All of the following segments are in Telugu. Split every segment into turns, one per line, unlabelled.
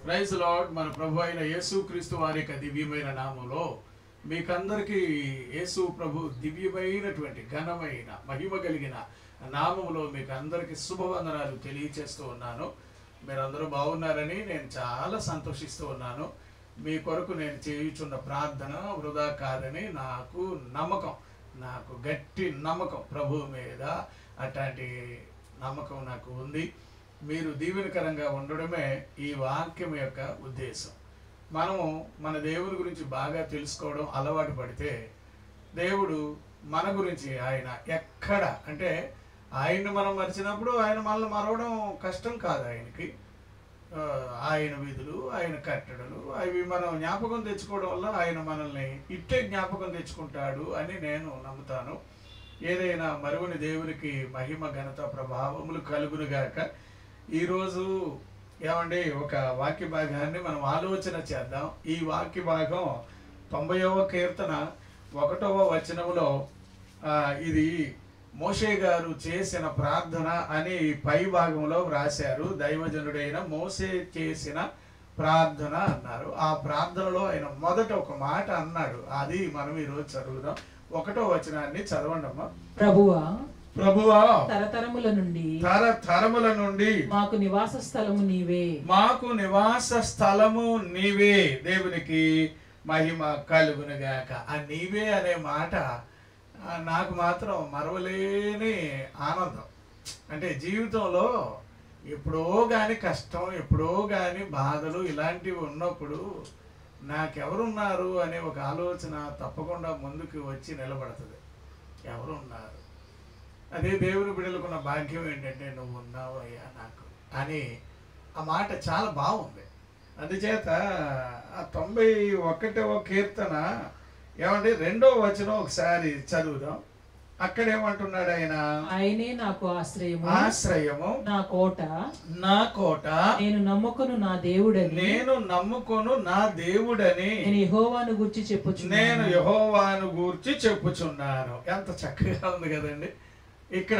ప్రైజ్ లార్డ్ మన ప్రభు అయిన యేసు క్రీస్తు వారి యొక్క దివ్యమైన నామంలో మీకందరికీ యేసు ప్రభు దివ్యమైనటువంటి ఘనమైన మహిమ కలిగిన నామములో మీకు అందరికీ శుభవందనాలు తెలియచేస్తూ ఉన్నాను మీరందరూ బాగున్నారని నేను చాలా సంతోషిస్తూ ఉన్నాను మీ కొరకు నేను చేయుచున్న ప్రార్థన వృధా కాదని నాకు నమ్మకం నాకు గట్టి నమ్మకం ప్రభు మీద అట్లాంటి నమ్మకం నాకు ఉంది మీరు దీవెనకరంగా ఉండడమే ఈ వాక్యం యొక్క ఉద్దేశం మనము మన దేవుని గురించి బాగా తెలుసుకోవడం అలవాటు పడితే దేవుడు మన గురించి ఆయన ఎక్కడ అంటే ఆయన్ని మనం మరిచినప్పుడు ఆయన మనల్ని మరవడం కష్టం కాదు ఆయనకి ఆ, ఆయన విధులు ఆయన కట్టడలు అవి మనం జ్ఞాపకం తెచ్చుకోవడం వల్ల ఆయన మనల్ని ఇట్టే జ్ఞాపకం తెచ్చుకుంటాడు అని నేను నమ్ముతాను ఏదైనా మరువని దేవునికి మహిమ ఘనత ప్రభావములు కలుగునుగాక ఈరోజు ఏమండి ఒక వాక్య భాగాన్ని మనం ఆలోచన చేద్దాం ఈ వాక్య భాగం తొంభైవ కీర్తన ఒకటవ వచనములో ఆ, ఇది మోషే గారు చేసిన ప్రార్థన అని పై భాగంలో వ్రాశారు దైవజనుడైన మోసే చేసిన ప్రార్థన అన్నారు ఆ ప్రార్థనలో ఆయన మొదట ఒక మాట అన్నాడు అది మనం ఈరోజు చదువుదాం ఒకటో వచనాన్ని చదవండి అమ్మా
ప్రభువా
ప్రభువా
తరతరముల నుండి
తర తరముల నుండి
మాకు నివాస స్థలము నీవే
మాకు నివాస స్థలము నీవే దేవునికి మహిమ కలుగునుగాక ఆ నీవే అనే మాట ఆ, నాకు మాత్రం మరవలేని ఆనందం అంటే జీవితంలో ఎప్పుడో కానీ కష్టం ఎప్పుడో కానీ బాధలు ఇలాంటివి ఉన్నప్పుడు నాకెవరున్నారు అనే ఒక ఆలోచన తప్పకుండా ముందుకు వచ్చి నిలబడుతుంది ఎవరున్నారు అదే దేవుని బిడ్డలకున్న భాగ్యం ఏంటంటే నువ్వు ఉన్నావు అయ్యా నాకు అని ఆ మాట చాలా బాగుంది అందుచేత ఆ తొంభై ఒకటవ కీర్తన ఏమండి రెండో వచనం ఒకసారి చదువుదాం అక్కడ ఏమంటున్నాడు ఆయన
ఆయనే నాకు ఆశ్రయము
ఆశ్రయము
నా కోట
నా కోట
నేను నమ్ముకును నా దేవుడని
నేను నమ్ముకొను నా దేవుడని
నేను యెహోవాను గురించి
నేను
చెప్పుచున్నాను
యహోవాను గూర్చి చెప్పుచున్నాను ఎంత చక్కగా ఉంది కదండి ఇక్కడ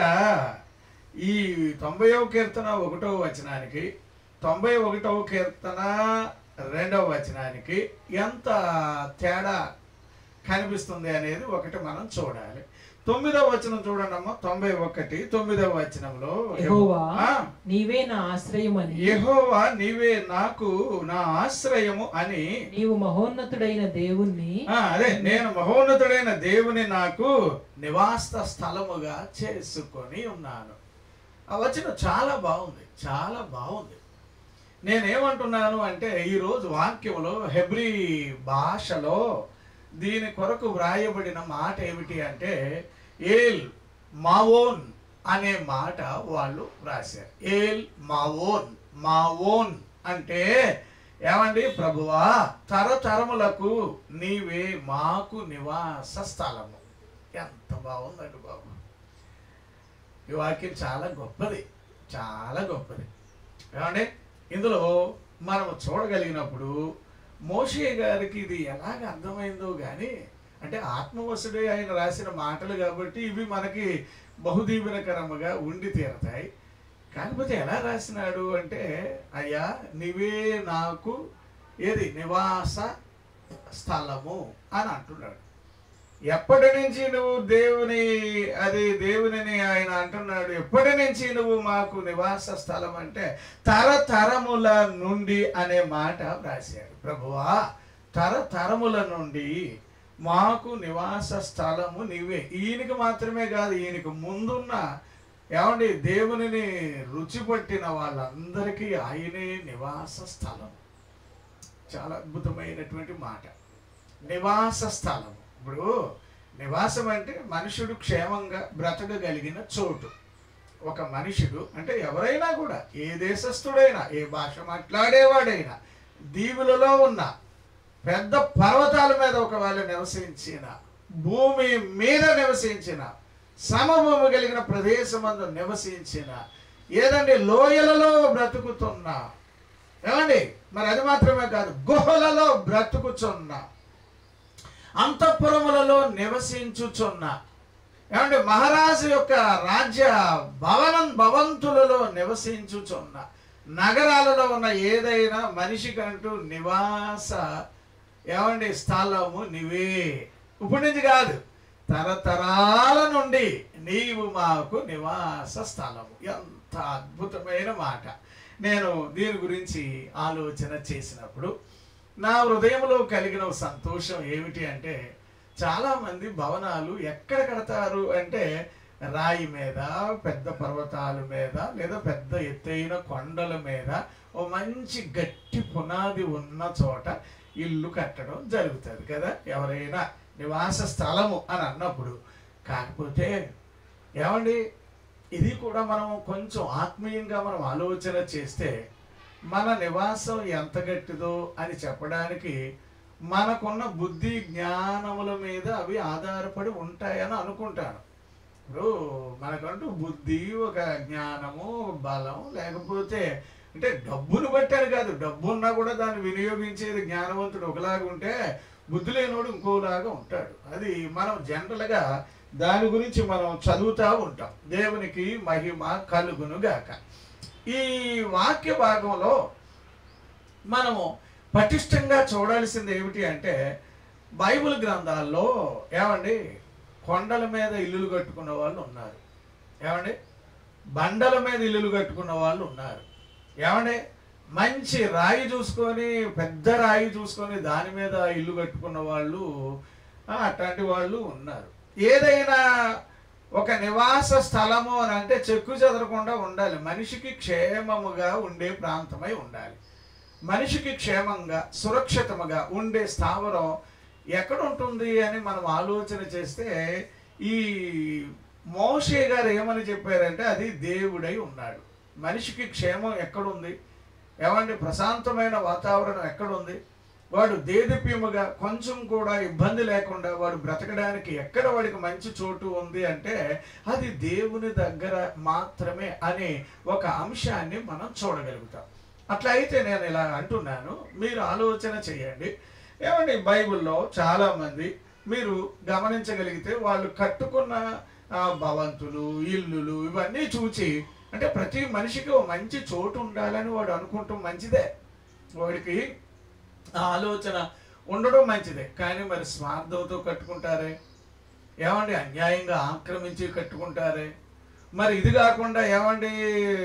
ఈ తొంభైవ కీర్తన ఒకటవ వచనానికి తొంభై ఒకటవ కీర్తన రెండవ వచనానికి ఎంత తేడా కనిపిస్తుంది అనేది ఒకటి మనం చూడాలి తొమ్మిదవ వచనం చూడండి అమ్మ తొంభై ఒకటి తొమ్మిదవ వచనంలో
యెహోవా
ఆ,
నీవే నా ఆశ్రయమని
యెహోవా నీవే నాకు నా ఆశ్రయము అని
నీవు మహోన్నతుడైన దేవుణ్ణి
ఆ, అదే నేను మహోన్నతుడైన దేవుని నాకు నివాస స్థలముగా చేసుకొని ఉన్నాను ఆ వచనం చాలా బాగుంది చాలా బాగుంది నేనేమంటున్నాను అంటే ఈరోజు వాక్యంలో హెబ్రీ భాషలో దీని కొరకు వ్రాయబడిన మాట ఏమిటి అంటే ఏల్ మావోన్ అనే మాట వాళ్ళు వ్రాశారు ఏల్ మావోన్ మావోన్ అంటే ఏమండి ప్రభువా తరతరములకు నీవే మాకు నివాస స్థలము ఎంత బాగుందండి బాబు ఈ వాక్యం చాలా గొప్పది చాలా గొప్పది ఏమండి ఇందులో మనం చూడగలిగినప్పుడు మోషే గారికి ఇది ఎలాగ అర్థమైందో కానీ అంటే ఆత్మవశుడే ఆయన రాసిన మాటలు కాబట్టి ఇవి మనకి బహుదీవనకరముగా ఉండి తీరతాయి కాకపోతే ఎలా రాసినాడు అంటే అయ్యా నీవే నాకు ఏది నివాస స్థలము అని అంటున్నాడు ఎప్పటి నుంచి నువ్వు దేవుని అది దేవునిని ఆయన అంటున్నాడు ఎప్పటి నుంచి నువ్వు మాకు నివాస స్థలం అంటే తరతరముల నుండి అనే మాట రాశాడు ప్రభువా తరతరముల నుండి మాకు నివాస స్థలము నీవే ఈయనకి మాత్రమే కాదు ఈయనకి ముందున్న ఏమండి దేవునిని రుచి పట్టిన వాళ్ళందరికీ ఆయనే నివాస స్థలం చాలా అద్భుతమైనటువంటి మాట నివాస స్థలం ఇప్పుడు నివాసం అంటే మనుషుడు క్షేమంగా బ్రతకగలిగిన చోటు ఒక మనుషుడు అంటే ఎవరైనా కూడా ఏ దేశస్థుడైనా ఏ భాష మాట్లాడేవాడైనా దీవులలో ఉన్న పెద్ద పర్వతాల మీద ఒకవేళ నివసించిన భూమి మీద నివసించిన సమభూమి కలిగిన ప్రదేశమందు నివసించిన ఏదండి లోయలలో బ్రతుకుతున్న ఏమండి మరి అది మాత్రమే కాదు గుహలలో బ్రతుకుచున్న అంతఃపురములలో నివసించుచున్న ఏమంటే మహారాజు యొక్క రాజ్య భవనం భవంతులలో నివసించుచున్న నగరాలలో ఉన్న ఏదైనా మనిషికంటూ నివాస ఏమండి స్థలము నీవే ఇప్పటి నుంచి కాదు తరతరాల నుండి నీవు మాకు నివాస స్థలము ఎంత అద్భుతమైన మాట నేను దీని గురించి ఆలోచన చేసినప్పుడు నా హృదయంలో కలిగిన ఒక సంతోషం ఏమిటి అంటే చాలామంది భవనాలు ఎక్కడ కడతారు అంటే రాయి మీద పెద్ద పర్వతాల మీద లేదా పెద్ద ఎత్తైన కొండల మీద ఓ మంచి గట్టి పునాది ఉన్న చోట ఇల్లు కట్టడం జరుగుతుంది కదా ఎవరైనా నివాస స్థలము అని అన్నప్పుడు కాకపోతే ఏమండి ఇది కూడా మనం కొంచెం ఆత్మీయంగా మనం ఆలోచన చేస్తే మన నివాసం ఎంత గట్టిదో అని చెప్పడానికి మనకున్న బుద్ధి జ్ఞానముల మీద అవి ఆధారపడి ఉంటాయని అనుకుంటాను ఇప్పుడు మనకంటూ బుద్ధి ఒక జ్ఞానము ఒక బలం లేకపోతే అంటే డబ్బును బట్టారు కాదు డబ్బు ఉన్నా కూడా దాన్ని వినియోగించేది జ్ఞానవంతుడు ఒకలాగా ఉంటే బుద్ధి లేనోడు ఇంకోలాగా ఉంటాడు అది మనం జనరల్గా దాని గురించి మనం చదువుతూ ఉంటాం దేవునికి మహిమ కలుగును గాక ఈ వాక్య భాగంలో మనము పటిష్టంగా చూడాల్సింది ఏమిటి అంటే బైబిల్ గ్రంథాల్లో ఏమండి కొండల మీద ఇల్లులు కట్టుకున్న వాళ్ళు ఉన్నారు ఏమండి బండల మీద ఇల్లులు కట్టుకున్న వాళ్ళు ఉన్నారు ఏమండి మంచి రాయి చూసుకొని పెద్ద రాయి చూసుకొని దాని మీద ఇల్లు కట్టుకున్న వాళ్ళు ఆ, అట్లాంటి వాళ్ళు ఉన్నారు ఏదైనా ఒక నివాస స్థలము అని అంటే చెక్కు చెదరకుండా ఉండాలి మనిషికి క్షేమముగా ఉండే ప్రాంతమై ఉండాలి మనిషికి క్షేమంగా సురక్షితముగా ఉండే స్థావరం ఎక్కడ ఉంటుంది అని మనం ఆలోచన చేస్తే ఈ మోషే గారు ఏమని చెప్పారంటే అది దేవుడై ఉన్నాడు మనిషికి క్షేమం ఎక్కడుంది ఏమండి ప్రశాంతమైన వాతావరణం ఎక్కడుంది వాడు దేదీప్యముగా కొంచెం కూడా ఇబ్బంది లేకుండా వాడు బ్రతకడానికి ఎక్కడ వాడికి మంచి చోటు ఉంది అంటే అది దేవుని దగ్గర మాత్రమే అనే ఒక అంశాన్ని మనం చూడగలుగుతాం అట్లా అయితే నేను ఇలా అంటున్నాను మీరు ఆలోచన చేయండి ఏమండి బైబిల్లో చాలామంది మీరు గమనించగలిగితే వాళ్ళు కట్టుకున్న ఆ, భవంతులు ఇల్లులు ఇవన్నీ చూచి అంటే ప్రతి మనిషికి ఓ మంచి చోటు ఉండాలని వాడు అనుకుంటాం మంచిదే వాడికి ఆ ఆలోచన ఉండడం మంచిదే కానీ మరి స్వార్థంతో కట్టుకుంటారే ఏమండి అన్యాయంగా ఆక్రమించి కట్టుకుంటారే మరి ఇది కాకుండా ఏమండి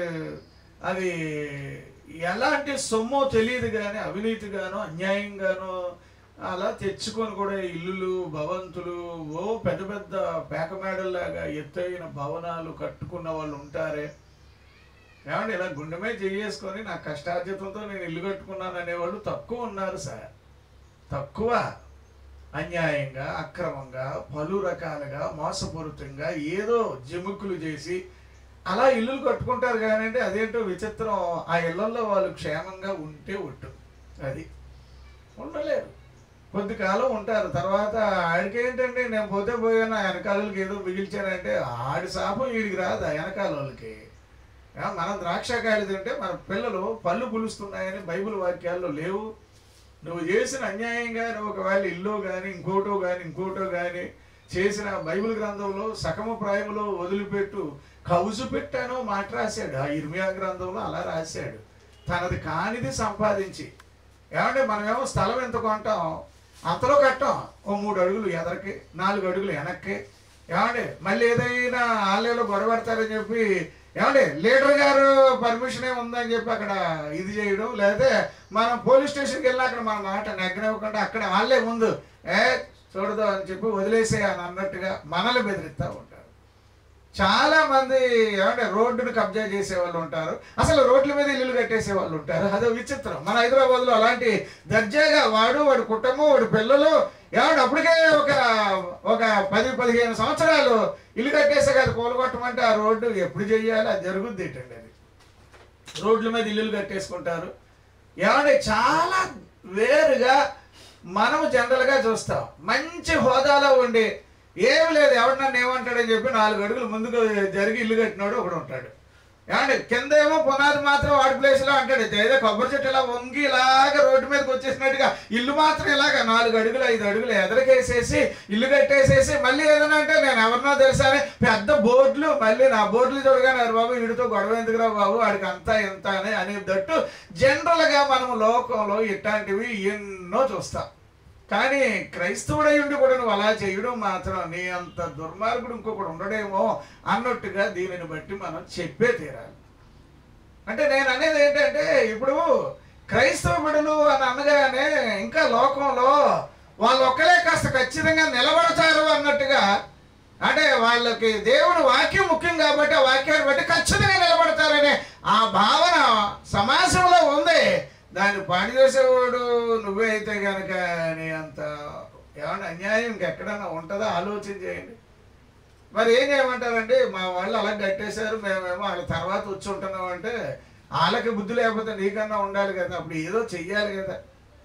అది ఎలాంటి సొమ్మో తెలియదు కానీ అవినీతిగానో అన్యాయంగానో అలా తెచ్చుకొని కూడా ఇల్లులు భవంతులు ఓ పెద్ద పెద్ద పేకమేడల్లాగా ఎత్తైన భవనాలు కట్టుకున్న వాళ్ళు ఉంటారే ఏమండి ఇలా గుండె మీద చేసుకొని నా కష్టార్జితంతో నేను ఇల్లు కట్టుకున్నాను అనేవాళ్ళు తక్కువ ఉన్నారు సార్ తక్కువ అన్యాయంగా అక్రమంగా పలు రకాలుగా మోసపూరితంగా ఏదో జిముక్కులు చేసి అలా ఇల్లులు కట్టుకుంటారు కానీ అదేంటో విచిత్రం ఆ ఇళ్లలో వాళ్ళు క్షేమంగా ఉంటే ఒట్టు అది ఉండలేరు కొద్ది కాలం ఉంటారు తర్వాత ఆడికేంటండి నేను పోతే పోయాను ఆ వెనకాలకి ఏదో మిగిల్చానంటే ఆడి శాపం వీడికి రాదు ఆ వెనకాల వాళ్ళకి ఆ, మనం ద్రాక్షకాయలు తింటే మన పిల్లలు పళ్ళు పులుస్తున్నాయని బైబిల్ వాక్యాల్లో లేవు నువ్వు చేసిన అన్యాయంగా నువ్వు ఒకవేళ ఇల్లు కానీ ఇంకోటో కానీ ఇంకోటో కానీ చేసిన బైబిల్ గ్రంథంలో సకమ ప్రాయములో వదిలిపెట్టు కౌజు పెట్టానో మాట రాశాడు ఆ ఇర్మియా గ్రంథంలో అలా రాశాడు తనది కానిది సంపాదించి ఏమంటే మనమేమో స్థలం ఎంత కొంటాం అంతలో కట్టాం ఓ మూడు అడుగులు ఎదరికి నాలుగు అడుగులు వెనక్కి ఏమండి మళ్ళీ ఏదైనా ఆలయంలో గొడవ పెడతారని చెప్పి ఏమండి లీడర్ గారు పర్మిషన్ ఉందని చెప్పి అక్కడ ఇది చేయడం లేకపోతే మనం పోలీస్ స్టేషన్కి వెళ్ళి అక్కడ మన మాట నెగ్గనివ్వకుండా అక్కడ వాళ్ళే ముందు ఏ చూడదు అని చెప్పి వదిలేసే అని అన్నట్టుగా మనల్ని బెదిరిస్తూ ఉంటారు చాలా మంది ఏమంటే రోడ్డును కబ్జా చేసే వాళ్ళు ఉంటారు అసలు రోడ్ల మీద ఇల్లు కట్టేసే వాళ్ళు ఉంటారు అదో విచిత్రం మన హైదరాబాద్లో అలాంటి దర్జాగా వాడు వాడి కుటుంబం వాడి పిల్లలు ఏమంటే అప్పటికే ఒక ఒక పది పదిహేను సంవత్సరాలు ఇల్లు కట్టేసే కదా కూలగొట్టమంటే ఆ రోడ్డు ఎప్పుడు చెయ్యాలి అది జరుగుద్ది ఏంటండి అది రోడ్ల మీద ఇల్లులు కట్టేసుకుంటారు ఏమంటే చాలా వేరుగా మనం జనరల్గా చూస్తాం మంచి హోదాలో ఉండి ఏం లేదు ఎవడు నన్ను ఏమంటాడని చెప్పి నాలుగు అడుగులు ముందుకు జరిగి ఇల్లు కట్టినాడు ఒకడు ఉంటాడు
ఏమండి కింద ఏమో పునాది మాత్రం వాడి ప్లేస్ లో అంటాడు ఏదో కొబ్బరి చెట్టు ఇలా వంగి ఇలాగా రోడ్డు మీదకి వచ్చేసినట్టుగా ఇల్లు మాత్రం ఇలాగా నాలుగు అడుగులు ఐదు అడుగులు ఎదరికేసేసి ఇల్లు కట్టేసేసి మళ్ళీ ఏదైనా అంటే నేను ఎవరినో తెలుసా అని పెద్ద బోర్డులు మళ్ళీ నా బోర్డులు చూడగానే "అరే బాబు వీడితో గొడవ ఎందుకురా బాబు వాడికి అంతా ఇంత అని అనేటట్టు జనరల్ గా మనం లోకంలో ఇట్లాంటివి ఎన్నో చూస్తాం కానీ క్రైస్తవుడై ఉండి కూడా నువ్వు అలా చేయడం మాత్రం నీ అంత దుర్మార్గుడు ఇంకొకడు ఉండడేమో అన్నట్టుగా దీనిని బట్టి మనం చెప్పే తీరాలి అంటే నేను అనేది ఏంటంటే ఇప్పుడు క్రైస్తవ బిడ్డలు అని అనగానే ఇంకా లోకంలో వాళ్ళు ఒక్కలే కాస్త ఖచ్చితంగా నిలబడతారు అన్నట్టుగా అంటే వాళ్ళకి దేవుని వాక్యం ముఖ్యం కాబట్టి ఆ వాక్యాన్ని బట్టి ఖచ్చితంగా నిలబడతారనే ఆ భావన సమాజంలో ఉంది దాన్ని పాడు చేసేవాడు నువ్వే అయితే కనుక నీ అంత ఏమన్నా అన్యాయం ఇంకెక్కడన్నా ఉంటుందా ఆలోచన చేయండి మరి ఏం చేయమంటారండి మా వాళ్ళు అలా కట్టేశారు మేమేమో వాళ్ళ తర్వాత వచ్చి ఉంటున్నాం అంటే వాళ్ళకి బుద్ధి లేకపోతే నీకన్నా ఉండాలి కదా అప్పుడు ఏదో చెయ్యాలి కదా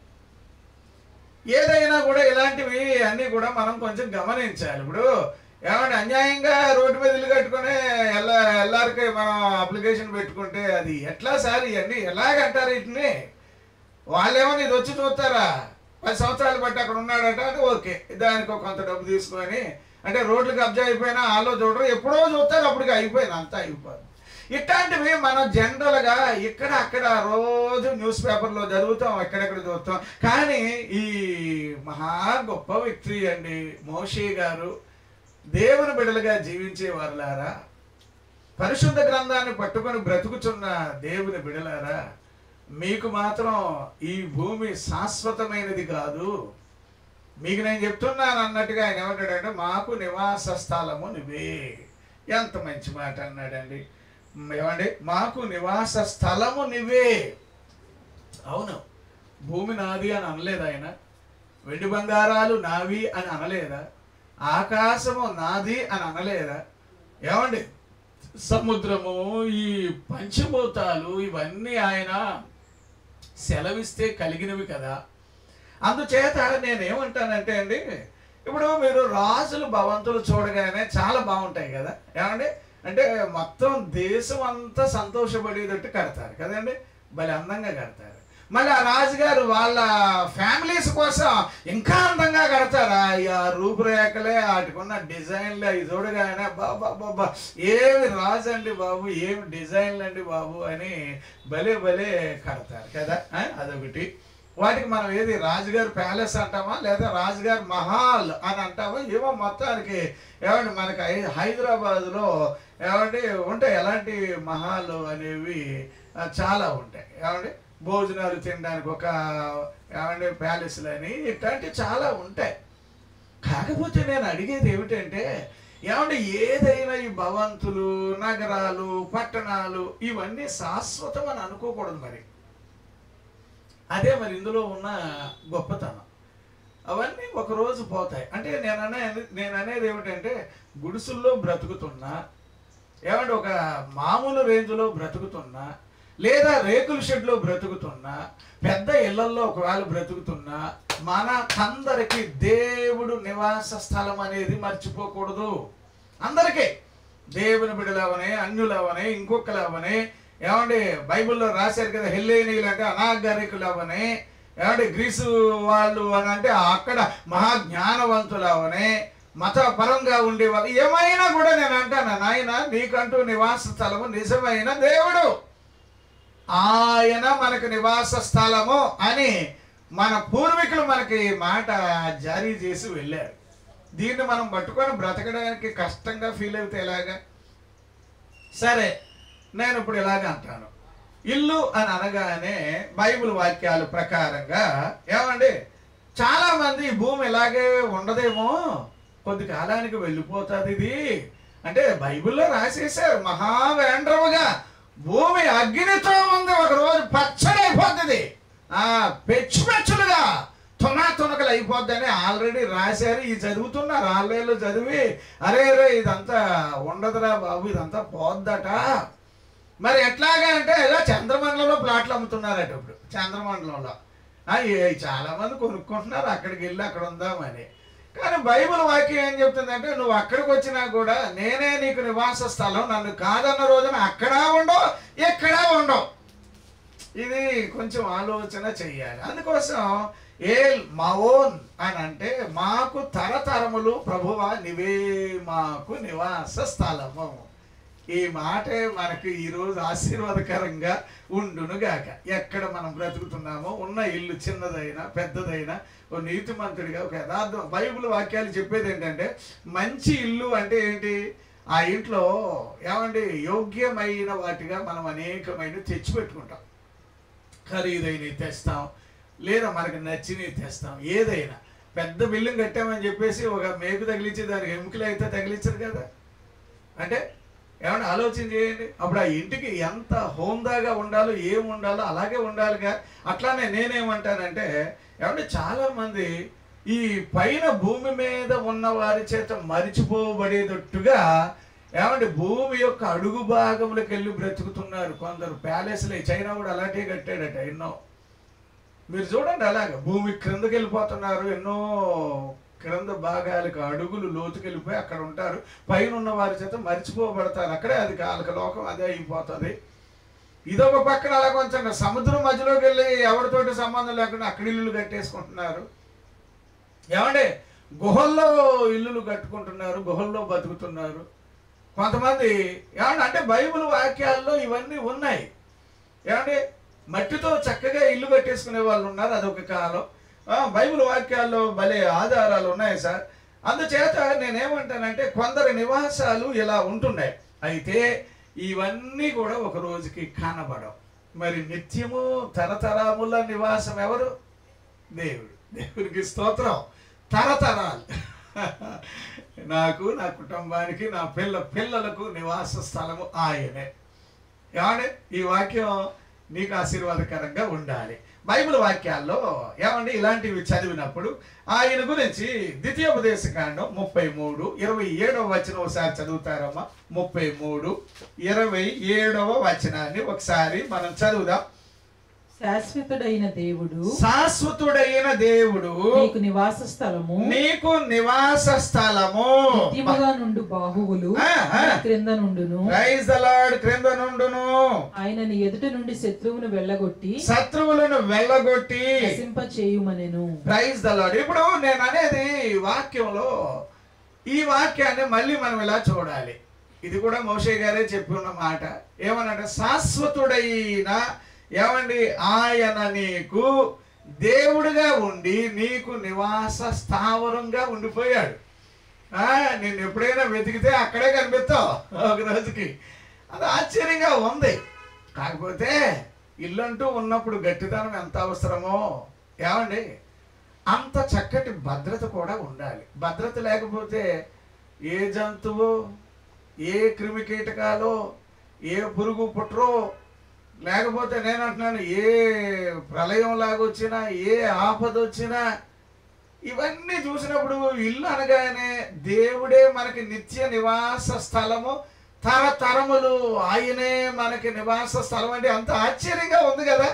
ఏదైనా కూడా ఇలాంటివి అన్నీ కూడా మనం కొంచెం గమనించాలి ఇప్పుడు ఏమంటే అన్యాయంగా రోడ్డు మీద ఇల్లు కట్టుకొని ఎల్లా ఎల్లారికి మనం అప్లికేషన్ పెట్టుకుంటే అది ఎట్లా సార్ ఇవన్నీ ఎలాగంటారు వీటిని వాళ్ళేమో ఇది వచ్చి చూస్తారా పది సంవత్సరాలు బట్టి అక్కడ ఉన్నాడట అంటే ఓకే దానికి ఒక కొంత డబ్బు తీసుకొని అంటే రోడ్లు కబ్జా అయిపోయినా వాళ్ళు చూడరు ఎప్పుడో చూస్తారు అప్పటికి అయిపోయింది అంతా అయిపోయింది ఇట్లాంటివి మనం జనరల్గా ఇక్కడ అక్కడ రోజు న్యూస్ పేపర్లో చదువుతాం ఎక్కడెక్కడ చూస్తాం కానీ ఈ మహా గొప్ప వ్యక్తి అండి మోషే గారు దేవుని బిడలుగా జీవించే వారులారా పరిశుద్ధ గ్రంథాన్ని పట్టుకొని బ్రతుకుచున్న దేవుని బిడలారా మీకు మాత్రం ఈ భూమి శాశ్వతమైనది కాదు మీకు నేను చెప్తున్నాను అన్నట్టుగా ఆయన ఏమంటాడంటే మాకు నివాస స్థలము నువ్వే ఎంత మంచి మాట అన్నాడండి ఏమండి మాకు నివాస స్థలము నువ్వే అవును భూమి నాది అని అనలేదు ఆయన వెండి బంగారాలు నావి అని అనలేదా ఆకాశము నాది అని అనలేదా ఏమండి సముద్రము ఈ పంచభూతాలు ఇవన్నీ ఆయన సెలవిస్తే కలిగినవి కదా అందుచేత నేనేమంటానంటే అండి ఇప్పుడు మీరు రాజులు భవంతులు చూడగానే చాలా బాగుంటాయి కదా ఏమండి అంటే మొత్తం దేశం అంతా సంతోషపడేటట్టు కడతారు కదండి భలే అందంగా కడతారు మళ్ళీ ఆ రాజుగారు వాళ్ళ ఫ్యామిలీస్ కోసం ఇంకా అందంగా కడతారు ఆ రూపురేఖలే వాటికున్న డిజైన్లు అవి చూడగానే బాబా బాబా ఏమి రాజు అండి బాబు ఏమి డిజైన్లు అండి బాబు అని భలే భలే కడతారు కదా ఆ, అదొకటి వాటికి మనం ఏది రాజుగారి ప్యాలెస్ అంటామా లేదా రాజుగారి మహాల్ అని అంటామా ఏమో మొత్తానికి ఏమండి మనకి హై- హైదరాబాద్లో ఏమండి ఉంటాయి ఎలాంటి మహాలు అనేవి ఆ, చాలా ఉంటాయి ఏమండి భోజనాలు తినడానికి ఒక ఏమండి ప్యాలెస్లు అని ఇట్లాంటివి చాలా ఉంటాయి కాకపోతే నేను అడిగేది ఏమిటంటే ఏమంటే ఏదైనా ఈ భవంతులు నగరాలు పట్టణాలు ఇవన్నీ శాశ్వతం అని అనుకోకూడదు మరి అదే మరి ఇందులో ఉన్న గొప్పతనం అవన్నీ ఒక రోజు పోతాయి అంటే నేను అనేది నేను అనేది ఏమిటంటే గుడిసుల్లో బ్రతుకుతున్నా ఏమంటే ఒక మామూలు రేంజ్లో బ్రతుకుతున్నా లేదా రేకుల షెడ్లో బ్రతుకుతున్నా పెద్ద ఇళ్లల్లో ఒకవేళ బ్రతుకుతున్నా మనకందరికి దేవుడు నివాస స్థలం అనేది మర్చిపోకూడదు అందరికీ దేవుని బిడలవనే అన్యులవనే ఇంకొకలవనే ఏమండి బైబిల్లో రాశారు కదా హెల్లేనీలు అంటే అనాగరికులు అవనే ఏమంటే గ్రీసు వాళ్ళు అని అంటే అక్కడ మహాజ్ఞానవంతులు అవనే మతపరంగా ఉండే వాళ్ళు ఏమైనా కూడా నేను అంటాను నాయన నీకంటూ నివాస స్థలము నిజమైన దేవుడు ఆయన మనకు నివాస స్థలము అని మన పూర్వీకులు మనకి ఈ మాట జారీ చేసి వెళ్ళారు దీన్ని మనం పట్టుకొని బ్రతకడానికి కష్టంగా ఫీల్ అయితే ఎలాగా సరే నేను ఇప్పుడు ఇలాగ అంటాను ఇల్లు అని అనగానే బైబిల్ వాక్యాల ప్రకారంగా ఏమండి చాలా మంది ఈ భూమి ఇలాగే ఉండదేమో కొద్ది కాలానికి వెళ్ళిపోతుంది ఇది అంటే బైబిల్లో రాసేసారు మహావేంద్రముగా భూమి అగ్నితో ఉంది ఒక రోజు పచ్చడైపోతుంది ఆ పెచ్చు పెచ్చులుగా తునా తునకలు అయిపోద్దని ఆల్రెడీ రాశారు ఈ చదువుతున్నారు ఆన్లైన్లో చదివి అరే రే ఇదంతా ఉండదురా బాబు ఇదంతా పోద్దట మరి ఎట్లాగా అంటే ఇలా చంద్రమండలంలో ప్లాట్లు అమ్ముతున్నారట ఇప్పుడు చంద్రమండలంలో ఆ, ఏ- చాలా మంది కొనుక్కుంటున్నారు అక్కడికి వెళ్ళి అక్కడ ఉందామని కానీ బైబిల్ వాక్యం ఏం చెప్తుందంటే నువ్వు అక్కడికి వచ్చినా కూడా నేనే నీకు నివాస స్థలం నన్ను కాదన్న రోజున అక్కడా ఉండవు ఎక్కడా ఉండవు ఇది కొంచెం ఆలోచన చెయ్యాలి అందుకోసం ఏ మావోన్ అని అంటే మాకు తరతరములు ప్రభువా నివే మాకు నివాస స్థలము ఈ మాటే మనకు ఈరోజు ఆశీర్వాదకరంగా ఉండునుగాక ఎక్కడ మనం బ్రతుకుతున్నామో ఉన్న ఇల్లు చిన్నదైనా పెద్దదైనా ఓ నీతిమంతుడిగా ఒక యథార్థం బైబిల్ వాక్యాలు చెప్పేది ఏంటంటే మంచి ఇల్లు అంటే ఏంటి ఆ ఇంట్లో ఏమండి యోగ్యమైన వాటిగా మనం అనేకమైన తెచ్చిపెట్టుకుంటాం ఖరీదైనవి తెస్తాం లేదా మనకు నచ్చినవి తెస్తాం ఏదైనా పెద్ద బిల్డింగ్ కట్టామని చెప్పేసి ఒక మేకు తగిలించి దానికి ఎముకలు అయితే తగిలించరు కదా అంటే ఏమన్నా ఆలోచన చేయండి అప్పుడు ఆ ఇంటికి ఎంత హోందాగా ఉండాలో ఏం ఉండాలో అలాగే ఉండాలిగా అట్లానే నేనేమంటానంటే ఏమంటే చాలా మంది ఈ పైన భూమి మీద ఉన్న వారి చేత మరిచిపోబడేటట్టుగా ఏమంటే భూమి యొక్క అడుగు భాగములకు వెళ్ళి బ్రతుకుతున్నారు కొందరు ప్యాలెస్లు చైనా కూడా అలాంటివి కట్టాడట ఎన్నో మీరు చూడండి అలాగ భూమి క్రిందకి వెళ్ళిపోతున్నారు ఎన్నో క్రింద భాగాలకు అడుగులు లోతుకి వెళ్ళిపోయి అక్కడ ఉంటారు పైన ఉన్న వారి చేత మర్చిపోబడతారు అక్కడే అది కాలక లోకం అదే అయిపోతుంది ఇదొక పక్కన అలా కొంచెం సముద్రం మధ్యలోకి వెళ్ళి ఎవరితోటి సంబంధం లేకుండా అక్కడ ఇల్లులు కట్టేసుకుంటున్నారు ఏమండి గుహల్లో ఇల్లులు కట్టుకుంటున్నారు గుహల్లో బతుకుతున్నారు కొంతమంది ఏమండి అంటే బైబిల్ వాక్యాల్లో ఇవన్నీ ఉన్నాయి ఏమండి మట్టితో చక్కగా ఇల్లు కట్టేసుకునే వాళ్ళు ఉన్నారు అదొక కాలం ఆ, బైబిల్ వాక్యాల్లో భలే ఆధారాలు ఉన్నాయి సార్ అందుచేత నేనేమంటానంటే కొందరి నివాసాలు ఇలా ఉంటున్నాయి అయితే ఇవన్నీ కూడా ఒక రోజుకి కనబడవు మరి నిత్యము తరతరముల నివాసం ఎవరు దేవుడు దేవునికి స్తోత్రం తరతరాలు నాకు నా కుటుంబానికి నా పిల్ల పిల్లలకు నివాస స్థలము ఆయనే ఏమండి ఈ వాక్యం నీకు ఆశీర్వాదకరంగా ఉండాలి బైబిల్ వాక్యాల్లో ఏమండి ఇలాంటివి చదివినప్పుడు ఆయన గురించి ద్వితీయోపదేశ కాండం ముప్పై మూడు ఇరవై ఏడవ వచనం ఒకసారి చదువుతారమ్మా ముప్పై మూడు ఇరవై ఏడవ వచనాన్ని ఒకసారి మనం చదువుదాం
శాశ్వతుడైన దేవుడు
శాశ్వతుడైన దేవుడు
నీకు నివాస స్థలము
నీకు నివాస స్థలము
నిత్యముగా నుండు బాహువులు
ఆ, ఆ.
నీ క్రింద నుండును
ప్రైజ్ ద లార్డ్ క్రింద నుండును
ఆయన నీ ఎదుట నుండి శత్రువును వెళ్ళగొట్టి
శత్రువులను వెళ్ళగొట్టి
నశింప చేయుమనెను
ప్రైజ్ ద లార్డ్ ఇప్పుడు నేను అనేది వాక్యంలో ఈ వాక్యాన్ని మళ్ళీ మనం ఇలా చూడాలి ఇది కూడా మోషే గారే చెప్పి ఉన్న మాట ఏమనంటే శాశ్వతుడైన ఏమండి ఆయన నీకు దేవుడిగా ఉండి నీకు నివాస స్థావరంగా ఉండిపోయాడు ఆ, నిన్ను ఎప్పుడైనా వెతికితే అక్కడే కనిపిస్తావు ఒక రోజుకి అది ఆశ్చర్యంగా ఉంది కాకపోతే ఇల్లంటూ ఉన్నప్పుడు గట్టిదనం ఎంత అవసరమో ఏమండి అంత చక్కటి భద్రత కూడా ఉండాలి భద్రత లేకపోతే ఏ జంతువు ఏ క్రిమి కీటకాలు ఏ పురుగు పుట్రో లేకపోతే నేను అంటున్నాను ఏ ప్రళయం లాగొచ్చినా ఏ ఆపద వచ్చినా ఇవన్నీ చూసినప్పుడు ఇల్లు అనగానే దేవుడే మనకి నిత్య నివాస స్థలము తరతరములు ఆయనే మనకి నివాస స్థలం అంటే అంత ఆశ్చర్యంగా ఉంది కదా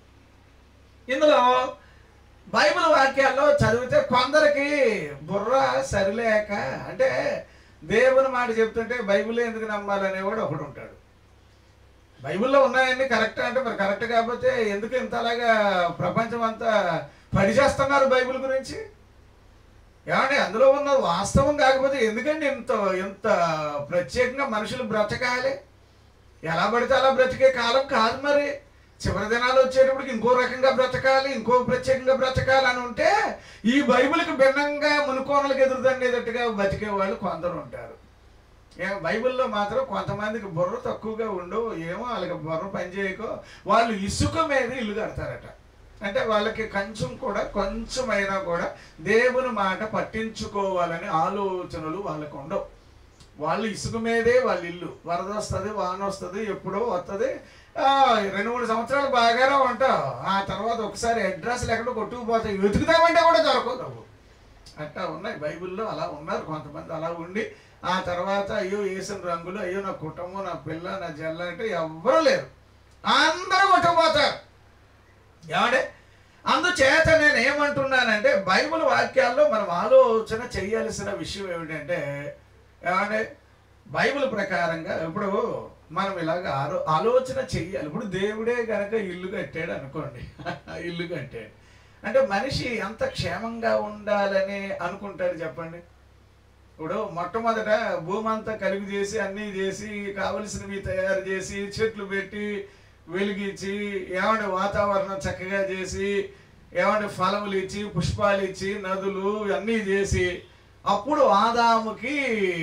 ఇందులో బైబిల్ వాక్యాల్లో చదివితే కొందరికి బుర్ర సరిలేక అంటే దేవుని మాట చెప్తుంటే బైబిల్ ఎందుకు నమ్మాలనేవాడు ఒకడు ఉంటాడు బైబిల్లో ఉన్నాయన్నీ కరెక్ట్ అంటే మరి కరెక్ట్ కాకపోతే ఎందుకు ఇంతలాగా ప్రపంచం అంతా పడి చేస్తున్నారు బైబిల్ గురించి ఏమండి అందులో ఉన్న వాస్తవం కాకపోతే ఎందుకండి ఇంత ఇంత ప్రత్యేకంగా మనుషులు బ్రతకాలి ఎలా పడితే అలా బ్రతికే కాలం కాదు మరి చివరి దినాలు వచ్చేటప్పటికి ఇంకో రకంగా బ్రతకాలి ఇంకో ప్రత్యేకంగా బ్రతకాలి అని ఉంటే ఈ బైబిల్కి భిన్నంగా మునుకోనలకు ఎదురుదండేటట్టుగా బతికే వాళ్ళు కొందరు ఉంటారు ఏ బైబిల్లో మాత్రం కొంతమందికి బుర్ర తక్కువగా ఉండవు ఏమో వాళ్ళకి బుర్ర పనిచేయకో వాళ్ళు ఇసుక మీద ఇల్లు కడతారట అంటే వాళ్ళకి కొంచెం కూడా కొంచెమైనా కూడా దేవుని మాట పట్టించుకోవాలని ఆలోచనలు వాళ్ళకు ఉండవు వాళ్ళు ఇసుక మీదే వాళ్ళ ఇల్లు వరద వస్తుంది వాన వస్తుంది ఎప్పుడో వస్తుంది రెండు మూడు సంవత్సరాలు బాగానే ఉంటావు ఆ తర్వాత ఒకసారి అడ్రస్లు ఎక్కడో కొట్టుకుపోతాయి వెతుకుతామంటే కూడా దొరకవు నువ్వు అట్టా ఉన్నాయి బైబిల్లో అలా ఉన్నారు కొంతమంది అలా ఉండి ఆ తర్వాత అయ్యో వేసిన రంగులు అయ్యో నా కుటుంబం నా పిల్ల నా జల్ల అంటే ఎవ్వరూ లేరు అందరూ కొట్టుకుపోతారు ఏమంటే అందు అందుచేత నేను ఏమంటున్నానంటే బైబిల్ వాక్యాల్లో మనం ఆలోచన చేయాల్సిన విషయం ఏమిటంటే ఏమంటే బైబిల్ ప్రకారంగా ఇప్పుడు మనం ఇలాగ ఆలో ఆలోచన చెయ్యాలి ఇప్పుడు దేవుడే గనక ఇల్లు కట్టాడు అనుకోండి ఇల్లు కట్టాడు అంటే మనిషి ఎంత క్షేమంగా ఉండాలని అనుకుంటాడు చెప్పండి ఇప్పుడు మొట్టమొదట భూమి అంతా కలిగి చేసి అన్నీ చేసి కావలసినవి తయారు చేసి చెట్లు పెట్టి వెలిగించి ఏమంటే వాతావరణం చక్కగా చేసి ఏమంటే ఫలములు ఇచ్చి పుష్పాలు ఇచ్చి నదులు అన్నీ చేసి అప్పుడు ఆదాముకి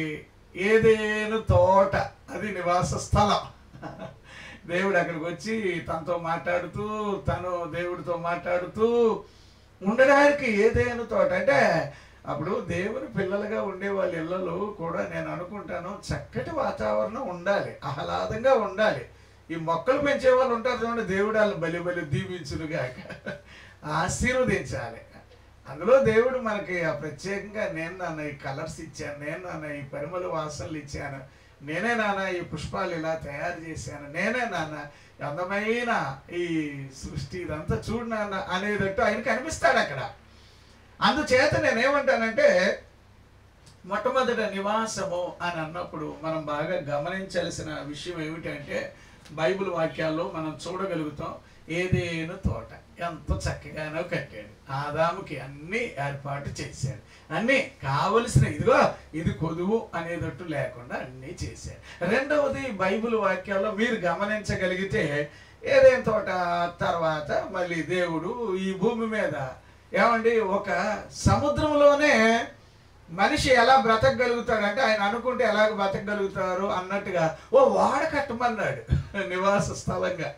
ఏదేను తోట అది నివాస స్థలం దేవుడు అక్కడికి వచ్చి తనతో మాట్లాడుతూ తను దేవుడితో మాట్లాడుతూ ఉండడానికి ఏదేను తోట అంటే అప్పుడు దేవుని పిల్లలుగా ఉండే వాళ్ళ ఇళ్ళలో కూడా నేను అనుకుంటాను చక్కటి వాతావరణం ఉండాలి ఆహ్లాదంగా ఉండాలి ఈ మొక్కలు పెంచే వాళ్ళు ఉంటారు చూడండి దేవుడు వాళ్ళని బలి బలి దీవించునుగాక ఆశీర్వదించాలి అందులో దేవుడు మనకి ఆ ప్రత్యేకంగా నేను నాన్న ఈ కలర్స్ ఇచ్చాను నేను నాన్న ఈ పరిమళ వాసనలు ఇచ్చాను నేనే నాన్న ఈ పుష్పాలు ఇలా తయారు చేశాను నేనే నాన్న ఈ అందమైన ఈ సృష్టి ఇదంతా చూడు నాన్న అనేటట్టు ఆయనకి అనిపిస్తాడు అక్కడ అందుచేత నేనేమంటానంటే మొట్టమొదట నివాసము అని అన్నప్పుడు మనం బాగా గమనించాల్సిన విషయం ఏమిటంటే బైబిల్ వాక్యాల్లో మనం చూడగలుగుతాం ఏదేను తోట ఎంత చక్కగానో కట్టాడు ఆదాముకి అన్ని ఏర్పాటు చేశాడు అన్ని కావలసిన ఇదిగో ఇది కొదువు అనేటట్టు లేకుండా అన్నీ చేశాడు రెండవది బైబిల్ వాక్యాల్లో మీరు గమనించగలిగితే ఏదేం తోట తర్వాత మళ్ళీ దేవుడు ఈ భూమి మీద ఏమండి ఒక సముద్రంలోనే మనిషి ఎలా బ్రతకగలుగుతాడంటే ఆయన అనుకుంటే ఎలాగ బ్రతకగలుగుతారు అన్నట్టుగా ఓ వాడ కట్టమన్నాడు నివాస స్థలంగా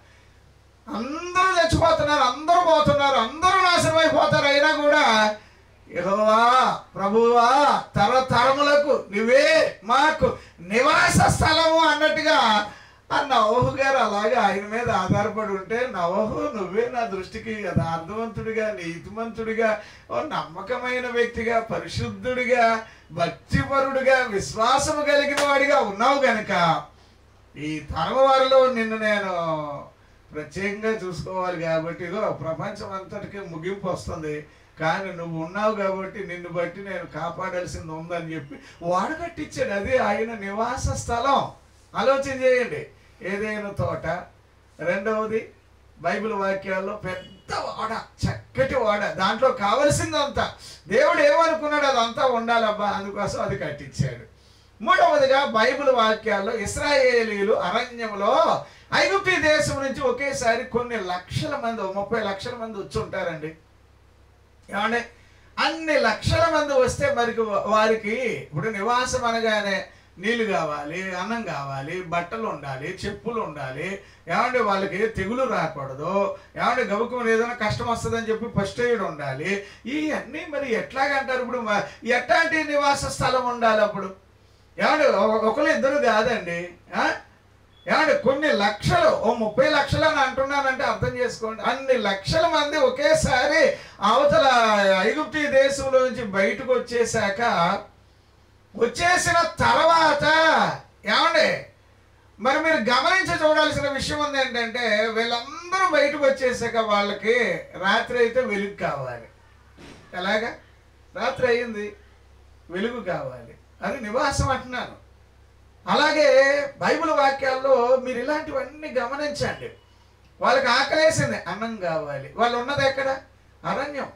అందరూ చచ్చిపోతున్నారు అందరూ పోతున్నారు అందరూ నాశనం అయిపోతారు అయినా కూడా యెహోవా ప్రభువా తరతరములకు నువ్వే మాకు నివాస స్థలము అన్నట్టుగా ఆ నవహు గారు అలాగే ఆయన మీద ఆధారపడి ఉంటే నవహు నువ్వే నా దృష్టికి యథార్థవంతుడిగా నీతిమంతుడిగా ఓ నమ్మకమైన వ్యక్తిగా పరిశుద్ధుడిగా భక్తిపరుడుగా విశ్వాసము కలిగిన వాడిగా ఉన్నావు గనక ఈ తరం వారిలో నిన్ను నేను ప్రత్యేకంగా చూసుకోవాలి కాబట్టి ఇదో ప్రపంచం అంతటికి ముగింపు వస్తుంది కానీ నువ్వు ఉన్నావు కాబట్టి నిన్ను బట్టి నేను కాపాడాల్సింది ఉందని చెప్పి వాడు కట్టించాడు అది ఆయన నివాస స్థలం ఆలోచన చేయండి ఏదైనా తోట రెండవది బైబిల్ వాక్యాల్లో పెద్ద వాడ చక్కటి వాడ దాంట్లో కావలసిందంతా దేవుడు ఏమనుకున్నాడు అదంతా ఉండాలబ్బా అందుకోసం అది కట్టించాడు మూడవదిగా బైబిల్ వాక్యాల్లో ఇస్రాయేలీలు అరణ్యంలో ఐగుప్తి దేశం నుంచి ఒకేసారి కొన్ని లక్షల మంది ఓ ముప్పై లక్షల మంది వచ్చి ఉంటారండి ఏమంటే అన్ని లక్షల మంది వస్తే మరి వారికి ఇప్పుడు నివాసం అనగానే నీళ్లు కావాలి అన్నం కావాలి బట్టలు ఉండాలి చెప్పులు ఉండాలి ఏమంటే వాళ్ళకి తెగులు రాకూడదు ఏమంటే గబుకం ఏదైనా కష్టం వస్తుందని చెప్పి ఫస్ట్ ఎయిడ్ ఉండాలి ఇవన్నీ మరి ఎట్లాగంటారు ఇప్పుడు మ- ఎట్లాంటి నివాస స్థలం ఉండాలి అప్పుడు ఏమంటే ఒక- ఒకరు ఇద్దరు కాదండి ఆ? ఏమంటే కొన్ని లక్షలు ఓ ముప్పై లక్షలు అని అంటున్నానంటే అర్థం చేసుకోండి అన్ని లక్షల మంది ఒకేసారి అవతల ఐగుప్తి దేశంలో నుంచి బయటకు వచ్చేసాక వచ్చేసిన తర్వాత ఏమండి మరి మీరు గమనించి చూడాల్సిన విషయం ఉంది ఏంటంటే వీళ్ళందరూ బయటకు వచ్చేసాక వాళ్ళకి రాత్రి అయితే వెలుగు కావాలి ఎలాగా రాత్రి అయ్యింది వెలుగు కావాలి అది నివాసం అంటున్నాను అలాగే బైబిల్ వాక్యాల్లో మీరు ఇలాంటివన్నీ గమనించండి వాళ్ళకి ఆకలేసింది అన్నం కావాలి వాళ్ళు ఉన్నది ఎక్కడ అరణ్యం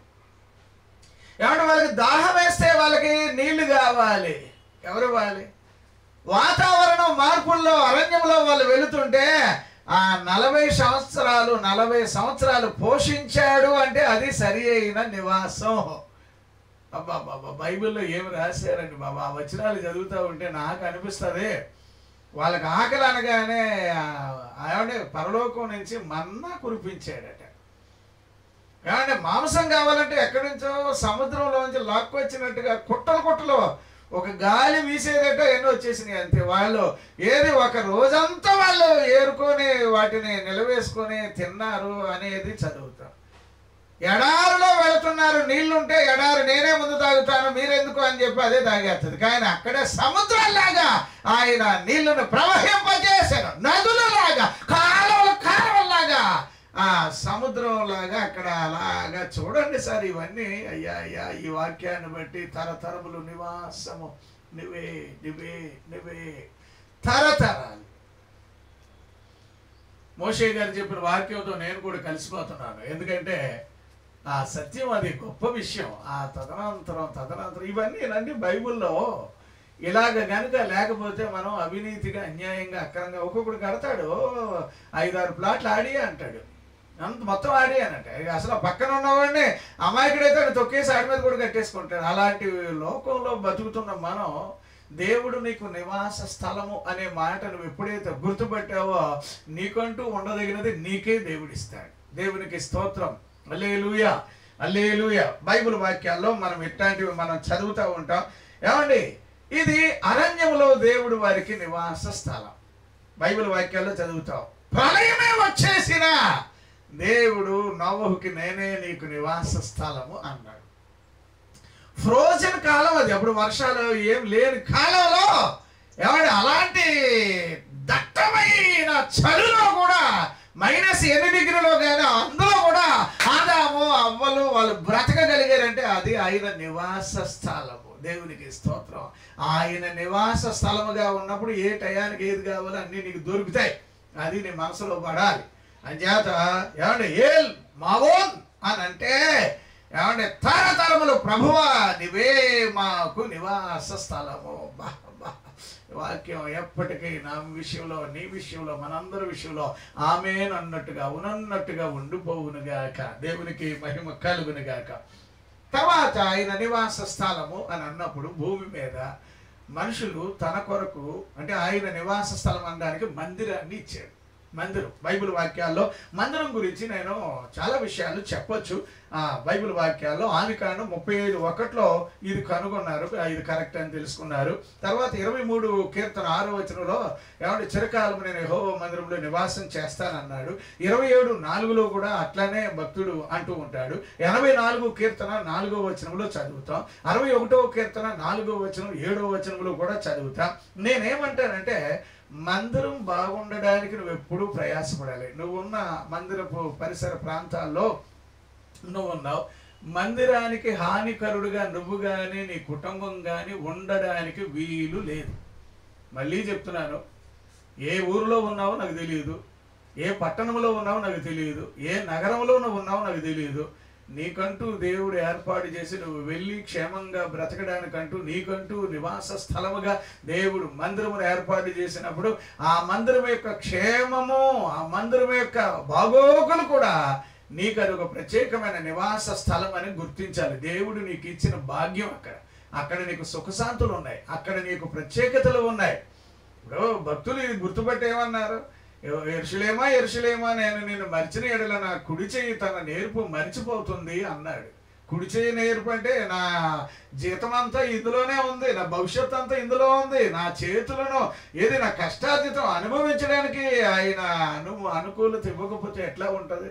ఏమంటే వాళ్ళకి దాహం వేస్తే వాళ్ళకి నీళ్లు కావాలి ఎవరు ఇవ్వాలి వాతావరణం మార్పుల్లో అరణ్యంలో వాళ్ళు వెళుతుంటే ఆ నలభై సంవత్సరాలు నలభై సంవత్సరాలు పోషించాడు అంటే అది సరి అయిన నివాసం అబ్బా బాబా బైబిల్లో ఏమి రాశారండి బాబా ఆ వచనాలు చదువుతూ ఉంటే నాకు అనిపిస్తుంది వాళ్ళకి ఆకలి అనగానే ఆ- ఏమంటే పరలోకం నుంచి మన్నా కురిపించాడట ఏమంటే మాంసం కావాలంటే ఎక్కడి నుంచో సముద్రంలోంచి లాక్కొచ్చినట్టుగా కుట్టలు కుట్టలు ఒక గాలి వీసేదట ఎన్నో వచ్చేసినాయి అంతే వాళ్ళు ఏది ఒక రోజంతా వాళ్ళు ఏరుకొని వాటిని నిలవేసుకొని తిన్నారు అనేది చదువుతాం ఎడారిలో వెళుతున్నారు నీళ్లుంటే ఎడారి నేనే ముందు తాగుతాను మీరెందుకు అని చెప్పి అదే తాగేస్తుంది కానీ అక్కడే సముద్రంలాగా ఆయన నీళ్లను ప్రవహింపజేశాను నదులలాగా కాలువలు కాలువలాగా ఆ సముద్రం లాగా అక్కడ అలాగా చూడండి సార్ ఇవన్నీ అయ్యా అయ్యా ఈ వాక్యాన్ని బట్టి తరతరములు నివాసము నువ్వే నువ్వే నువ్వే తరతరాలు మోషే గారు చెప్పిన వాక్యంతో నేను కూడా కలిసిపోతున్నాను ఎందుకంటే ఆ సత్యం అది గొప్ప విషయం ఆ తదనంతరం తదనంతరం ఇవన్నీ రండి బైబిల్లో ఇలాగ గనుక లేకపోతే మనం అవినీతిగా అన్యాయంగా అక్రంగా ఒక్కొక్కడు కడతాడు ఐదారు ప్లాట్లు ఆడి అంటాడు అంత మొత్తం ఆడి అనంట ఇక అసలు పక్కన ఉన్నవాడిని అమాయకుడైతే వాడిని తొక్కేసి ఆడి మీద కూడా కట్టేసుకుంటాడు అలాంటి లోకంలో బతుకుతున్న మనం దేవుడు నీకు నివాస స్థలము అనే మాట నువ్వు ఎప్పుడైతే గుర్తుపెట్టావో నీకంటూ ఉండదగినది నీకే దేవుడిస్తాడు దేవునికి స్తోత్రం అల్లేలుయ అల్లేలుయ బైబిల్ వాక్యాల్లో మనం ఇట్లాంటివి మనం చదువుతూ ఉంటాం ఏమండి ఇది అరణ్యములో దేవుడు వారికి నివాస స్థలం బైబిల్ వాక్యాల్లో చదువుతాం ప్రళయమే వచ్చేసిన దేవుడు నవహుకి నేనే నీకు నివాస స్థలము అన్నాడు ఫ్రోజన్ కాలం అది అప్పుడు వర్షాలు ఏం లేని కాలంలో ఏమంటే అలాంటి దట్టమైన చలిలో కూడా మైనస్ ఎన్ని డిగ్రీలో కానీ అందులో కూడా ఆదాము అవ్వలు వాళ్ళు బ్రతకగలిగారంటే అది ఆయన నివాస స్థలము దేవునికి స్తోత్రం ఆయన నివాస స్థలముగా ఉన్నప్పుడు ఏ టయానికి ఏది కావాలో అన్ని నీకు దొరుకుతాయి అది నీ మనసులో పడాలి అంచేత ఏమంటే ఏల్ మావోన్ అని అంటే ఏమంటే తరతరములు ప్రభువా నీవే మాకు నివాస స్థలము బా బా వాక్యం ఎప్పటికీ నా విషయంలో నీ విషయంలో మనందరి విషయంలో ఆమెన్ అన్నట్టుగా ఉనన్నట్టుగా ఉండిపోవునుగాక దేవునికి మహిమ కలుగునుగాక తర్వాత ఆయన నివాస స్థలము అని అన్నప్పుడు భూమి మీద మనుషులు తన కొరకు అంటే ఆయన నివాస స్థలం అనడానికి మందిరాన్ని ఇచ్చాడు మందిరం బైబిల్ వాక్యాల్లో మందిరం గురించి నేను చాలా విషయాలు చెప్పొచ్చు ఆ బైబిల్ వాక్యాల్లో ఆదికాండం ముప్పై ఐదు ఒకటిలో ఇది కనుగొన్నారు ఆ, ఇది కరెక్ట్ అని తెలుసుకున్నారు తర్వాత ఇరవై మూడు కీర్తన ఆరో వచనంలో ఏమంటే చిరకాలం నేను యెహోవా మందిరంలో నివాసం చేస్తానన్నాడు ఇరవై ఏడు నాలుగులో కూడా అట్లానే భక్తుడు అంటూ ఉంటాడు ఎనభై నాలుగు కీర్తన నాలుగో వచనంలో చదువుతాం అరవై ఒకటో కీర్తన నాలుగో వచనం ఏడో వచనంలో కూడా చదువుతాం నేనేమంటానంటే మందిరం బాగుండడానికి నువ్వు ఎప్పుడూ ప్రయాసపడాలి నువ్వు ఉన్న మందిరపు పరిసర ప్రాంతాల్లో నువ్వు ఉన్నావు మందిరానికి హానికరుడుగా నువ్వు కానీ నీ కుటుంబం కానీ ఉండడానికి వీలు లేదు మళ్ళీ చెప్తున్నాను ఏ ఊరిలో ఉన్నావో నాకు తెలియదు ఏ పట్టణంలో ఉన్నావో నాకు తెలియదు ఏ నగరంలో నువ్వు ఉన్నావో నాకు తెలియదు నీకంటూ దేవుడు ఏర్పాటు చేసి నువ్వు వెళ్ళి క్షేమంగా బ్రతకడానికంటూ నీకంటూ నివాస స్థలముగా దేవుడు మందిరమును ఏర్పాటు చేసినప్పుడు ఆ మందిరం యొక్క క్షేమము ఆ మందిరం యొక్క బాగోగులు కూడా నీకు అది ఒక ప్రత్యేకమైన నివాస స్థలం అని గుర్తించాలి దేవుడు నీకు ఇచ్చిన భాగ్యం అక్కడ అక్కడ నీకు సుఖశాంతులు ఉన్నాయి అక్కడ నీకు ప్రత్యేకతలు ఉన్నాయి ఇప్పుడు భక్తులు ఇది గుర్తుపట్టి ఏమన్నారు ఎరుషులేమా ఎరుషులేమా నేను నిన్ను మరిచిన ఎడల నా కుడి చెయ్యి తన నేర్పు మరిచిపోతుంది అన్నాడు కుడి చెయ్యి నేర్పు అంటే నా జీతం అంతా ఇందులోనే ఉంది నా భవిష్యత్ అంతా ఇందులో ఉంది నా చేతులను ఏది నా కష్టార్జితం అనుభవించడానికి ఆయన అను అనుకూలత ఇవ్వకపోతే ఎట్లా ఉంటుంది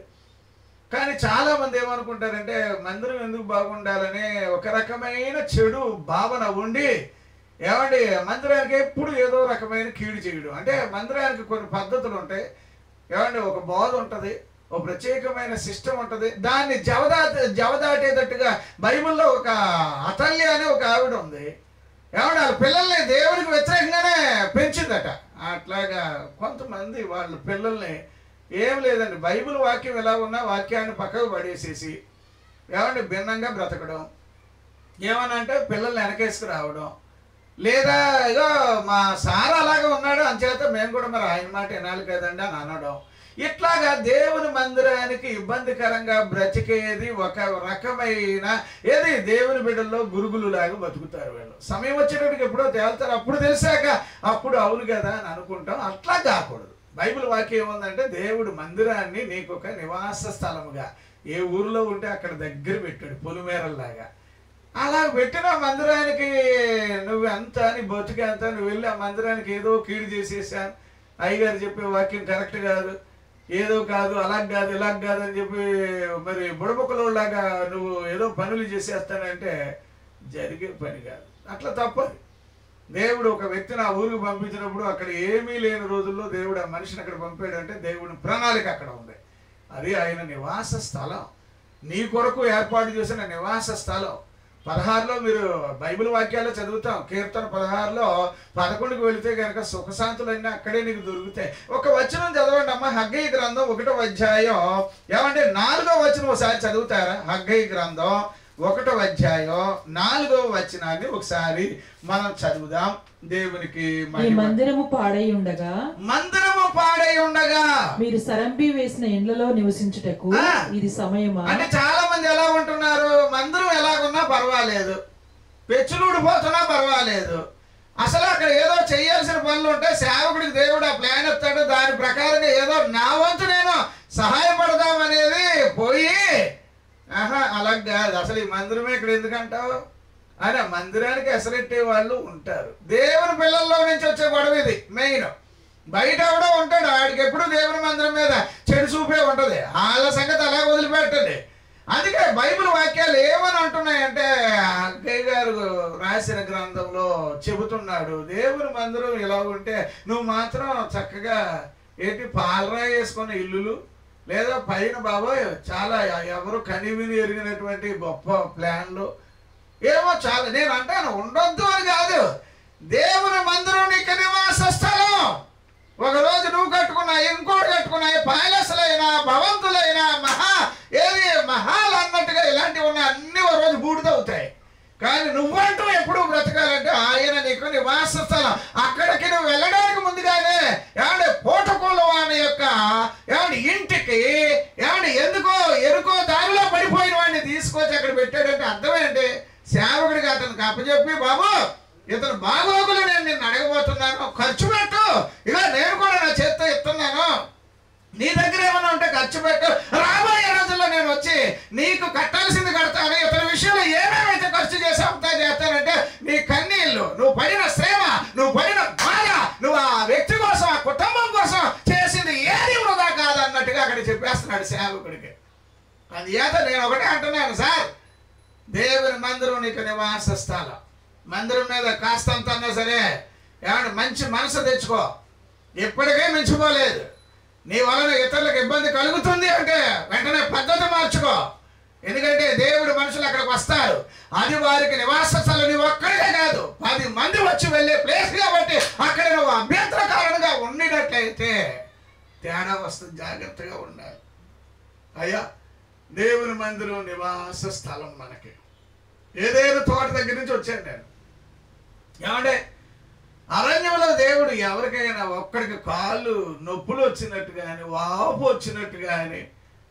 కానీ చాలా మంది ఏమనుకుంటారంటే మందిరం ఎందుకు బాగుండాలని ఒక రకమైన చెడు భావన ఉండి ఏమండి మందిరానికి ఎప్పుడు ఏదో రకమైన కీడు చేయడం అంటే మందిరానికి కొన్ని పద్ధతులు ఉంటాయి ఏమండి ఒక బోధ ఉంటుంది ఒక ప్రత్యేకమైన సిస్టమ్ ఉంటుంది దాన్ని జవదా జవదాటేటట్టుగా బైబిల్లో ఒక అతల్య అనే ఒక ఆవిడ ఉంది ఏమంటే వాళ్ళ పిల్లల్ని దేవునికి వ్యతిరేకంగానే పెంచిందట అట్లాగా కొంతమంది వాళ్ళ పిల్లల్ని ఏం లేదండి బైబిల్ వాక్యం ఎలా ఉన్నా వాక్యాన్ని పక్కకు పడేసేసి ఏమంటే భిన్నంగా బ్రతకడం ఏమని అంటే పిల్లల్ని వెనకేసుకు రావడం లేదా ఇగో మా సార్ అలాగే ఉన్నాడు అంచేత మేము కూడా మరి ఆయన మాట వినాలి కదండి అని అనడం ఇట్లాగా దేవుని మందిరానికి ఇబ్బందికరంగా బ్రతికేది ఒక రకమైన ఏది దేవుని బిడ్డల్లో గురుగులు లాగా బతుకుతారు వీళ్ళు సమయం వచ్చేటప్పటికి ఎప్పుడో తేల్తారు అప్పుడు తెలిసాక అప్పుడు అవును కదా అని అనుకుంటాం అట్లా కాకూడదు బైబిల్ వాక్యం ఏముందంటే దేవుడు మందిరాన్ని నీకు ఒక నివాస స్థలముగా ఏ ఊరిలో ఉంటే అక్కడ దగ్గర పెట్టాడు పొలిమేరల్లాగా అలా పెట్టిన మందిరానికి నువ్వు ఎంత అని బతుకు ఎంత నువ్వు వెళ్ళి ఆ మందిరానికి ఏదో కీడు చేసేసాను అయ్యగారు చెప్పే వాక్యం కరెక్ట్ కాదు ఏదో కాదు అలా కాదు ఇలా కాదు అని చెప్పి మరి బుడబుక్కలోలాగా నువ్వు ఏదో పనులు చేసేస్తానంటే జరిగే పని కాదు అట్లా తప్పదు దేవుడు ఒక వ్యక్తిని ఆ ఊరికి పంపించినప్పుడు అక్కడ ఏమీ లేని రోజుల్లో దేవుడు ఆ మనిషిని అక్కడ పంపాడంటే దేవుడి ప్రణాళిక అక్కడ ఉంది అది ఆయన నివాస స్థలం నీ కొరకు ఏర్పాటు చేసిన నివాస స్థలం పదహారులో మీరు బైబిల్ వాక్యాల్లో చదువుతాం కీర్తన పదహారులో పదకొండుకు వెళితే కనుక సుఖశాంతులన్నీ అక్కడే నీకు దొరుకుతాయి ఒక వచనం చదవండి అమ్మ హగ్గయి గ్రంథం ఒకటో అధ్యాయం ఏమంటే నాలుగో వచనం ఒకసారి చదువుతారా హగ్గయి గ్రంథం ఒకటో అధ్యాయం నాలుగో వచనాన్ని ఒకసారి మనం చదువుదాం దేవునికి
ఈ
మహిమ.
మందిరము పాడై ఉండగా
మందిరము పాడై ఉండగా
మీరు సరంపి వేసిన ఇండ్లలో నివసించుటకు
ఆ.
ఇది సమయమా
అంటే చాలా మంది ఎలా ఉంటున్నారు మందిరం ఎలాగున్నా పర్వాలేదు పెచ్చులుడు పోతున్నా పర్వాలేదు అసలు అక్కడ ఏదో చేయాల్సిన పనులు ఉంటాయి సేవకుడికి దేవుడు ఆ ప్లాన్ ఎత్తాడు దాని ప్రకారంగా ఏదో నా వంతు నేను సహాయపడదామనేది పోయి ఆహా అలా కాదు అసలు ఈ మందిరమే ఇక్కడ ఎందుకంటావు అని ఆ మందిరానికి ఎసరెట్టే వాళ్ళు ఉంటారు దేవుని పిల్లల్లో నుంచి వచ్చే గొడవ ఇది మెయిన్ బయట కూడా ఉంటాడు ఆడికి ఎప్పుడు దేవుని మందిరం మీద చెడు చూపే ఉంటది వాళ్ళ సంగతి అలా వదిలిపెట్టండి అందుకే బైబిల్ వాక్యాలు ఏమని అంటున్నాయంటే అక్కయ్య గారు రాసిన గ్రంథంలో చెబుతున్నాడు దేవుని మందిరం ఇలా ఉంటే నువ్వు మాత్రం చక్కగా ఏంటి పాలరాయి వేసుకున్న ఇల్లులు లేదా పైన బాబోయ్ చాలా ఎవరు కనివిని ఎరిగినటువంటి గొప్ప ప్లాన్లు ఏమో చాలా నేను అంటాను ఉండొద్దు అని కాదు దేవుని మందిరం నీకు నివాస స్థలం ఒక రోజు నువ్వు కట్టుకున్నాయి ఇంకోటి కట్టుకున్నాయి ప్యాలెస్లైనా భవంతులైనా మహా ఏది మహాలు అన్నట్టుగా ఇలాంటివి ఉన్న అన్ని ఒక రోజు బూడిదవుతాయి కానీ నువ్వంటూ ఎప్పుడు బ్రతకాలంటే ఆయన నీకు నివాస స్థలం అక్కడికి నువ్వు వెళ్ళడానికి ముందుగానే ఏమంటే పూటకోళ్ళ వాని యొక్క ఏమంటే ఇంటికి ఏమంటే ఎందుకో ఎరుకో దారిలో పడిపోయిన వాడిని తీసుకొచ్చి అక్కడ పెట్టాడంటే అర్థం ఏంటి సేవకుడికి అతనికి అప్పచెప్పి బాబు ఇతను బాగోగులు నేను నిన్ను అడగబోతున్నాను ఖర్చు పెట్టు ఇలా నేను కూడా నా చేత్తో ఇస్తున్నాను నీ దగ్గర ఏమైనా ఉంటే ఖర్చు పెట్టు రాబోయే రోజుల్లో నేను వచ్చి నీకు కట్టాల్సింది కడతాను ఇతని విషయంలో ఏమేమైతే ఖర్చు చేసి అంతా చేస్తానంటే నీ కన్నీళ్ళు నువ్వు పడిన శ్రమ నువ్వు పడిన బాధ నువ్వు ఆ వ్యక్తి కోసం ఆ కుటుంబం కోసం చేసింది ఏది వృధా కాదన్నట్టుగా అక్కడ చెప్పేస్తున్నాడు సేవకుడికి అందుచేత నేను ఒకటే అంటున్నాను సార్ దేవుని మందిరం నీకు నివాస స్థలం మందిరం మీద కాస్తంత అన్నా సరే ఏమంటే మంచి మనసు తెచ్చుకో ఇప్పటికే మించిపోలేదు నీ వలన ఇతరులకు ఇబ్బంది కలుగుతుంది అంటే వెంటనే పద్ధతి మార్చుకో ఎందుకంటే దేవుడు మనుషులు అక్కడికి వస్తారు అది వారికి నివాస స్థలం నువ్వు ఒక్కడికే కాదు పది మంది వచ్చి వెళ్ళే ప్లేస్ కాబట్టి అక్కడ నువ్వు అభ్యంతరకారణంగా ఉండినట్లయితే తేడా వస్తుంది జాగ్రత్తగా ఉండాలి అయ్యా దేవుని మందిరం నివాస స్థలం మనకి ఏదైనా తోట దగ్గర నుంచి వచ్చాను నేను ఏమంటే అరణ్యంలో దేవుడు ఎవరికైనా ఒక్కడికి కాళ్ళు నొప్పులు వచ్చినట్టు కానీ వాపు వచ్చినట్టు కానీ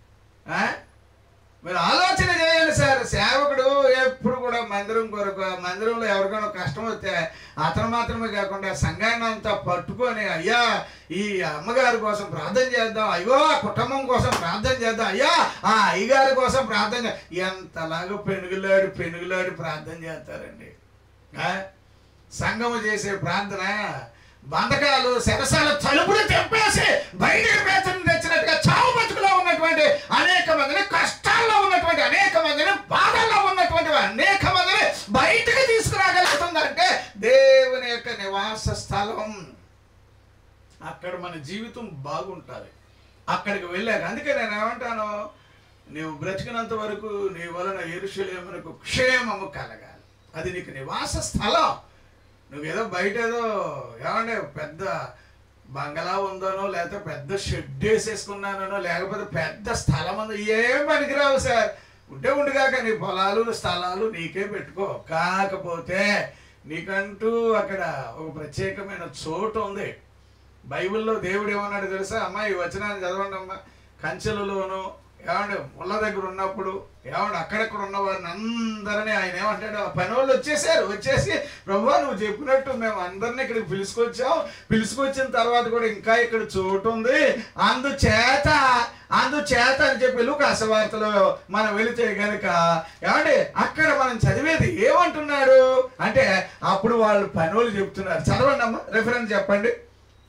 మీరు ఆలోచన చేయండి సార్ సేవకుడు ఎప్పుడు కూడా మందిరం కొరకు ఆ మందిరంలో ఎవరికైనా కష్టం వస్తే అతను మాత్రమే కాకుండా సంఘాన్ని అంతా పట్టుకొని అయ్యా ఈ అమ్మగారి కోసం ప్రార్థన చేద్దాం అయ్యో ఆ కుటుంబం కోసం ప్రార్థన చేద్దాం అయ్యా ఆ అయ్యగారి కోసం ప్రార్థన చే-" ఎంతలాగా పెనుగులాడి పెనుగులాడి ప్రార్థన చేస్తారండి ఆ? సంఘము చేసే ప్రార్థన బంధకాలు శరసాల తలుపులు తెప్పేసి బయటికి పేతను తెచ్చినట్టుగా చావు బతుకులో ఉన్నటువంటి అనేక మందిని కష్టాల్లో ఉన్నటువంటి అనేక మందిని బాధల్లో ఉన్నటువంటి అనేక మందిని బయటికి తీసుకురాగలుగుతుందంటే దేవుని యొక్క నివాస స్థలం అక్కడ మన జీవితం బాగుంటుంది అక్కడికి వెళ్ళాక అందుకే నేను ఏమంటాను నీవు బ్రతికినంత వరకు నీ వలన ఎరుషులేమునకు క్షేమము కలగాలి అది నీకు నివాస స్థలం నువ్వేదో బయట ఏదో ఏమంటే పెద్ద బంగళా ఉందనో లేకపోతే పెద్ద షెడ్ వేసేసుకున్నానో లేకపోతే పెద్ద స్థలం ఉందో ఏం పనికిరావు సార్ ఉంటే ఉండుగాక నీ పొలాలు స్థలాలు నీకే పెట్టుకో కాకపోతే నీకంటూ అక్కడ ఒక ప్రత్యేకమైన చోటు ఉంది బైబిల్లో దేవుడు ఏమన్నాడు తెలుసా అమ్మా ఈ వచనాన్ని చదవండి అమ్మా కంచెలలోను ఏమంటే ముళ్ళ దగ్గర ఉన్నప్పుడు ఏమంటే అక్కడక్కడ ఉన్న వారిని అందరినీ ఆయన ఏమంటాడు ఆ పని వాళ్ళు వచ్చేసారు వచ్చేసి ప్రభు నువ్వు చెప్పినట్టు మేము అందరినీ ఇక్కడికి పిలుచుకొచ్చాం పిలుచుకొచ్చిన తర్వాత కూడా ఇంకా ఇక్కడ చోటు ఉంది అందుచేత అందుచేత అని చెప్పి లూకాసు వార్తలో మనం వెళితే గనుక ఏమంటే అక్కడ మనం చదివేది ఏమంటున్నాడు అంటే అప్పుడు వాళ్ళు పనులు చెప్తున్నారు చదవండి అమ్మా రిఫరెన్స్ చెప్పండి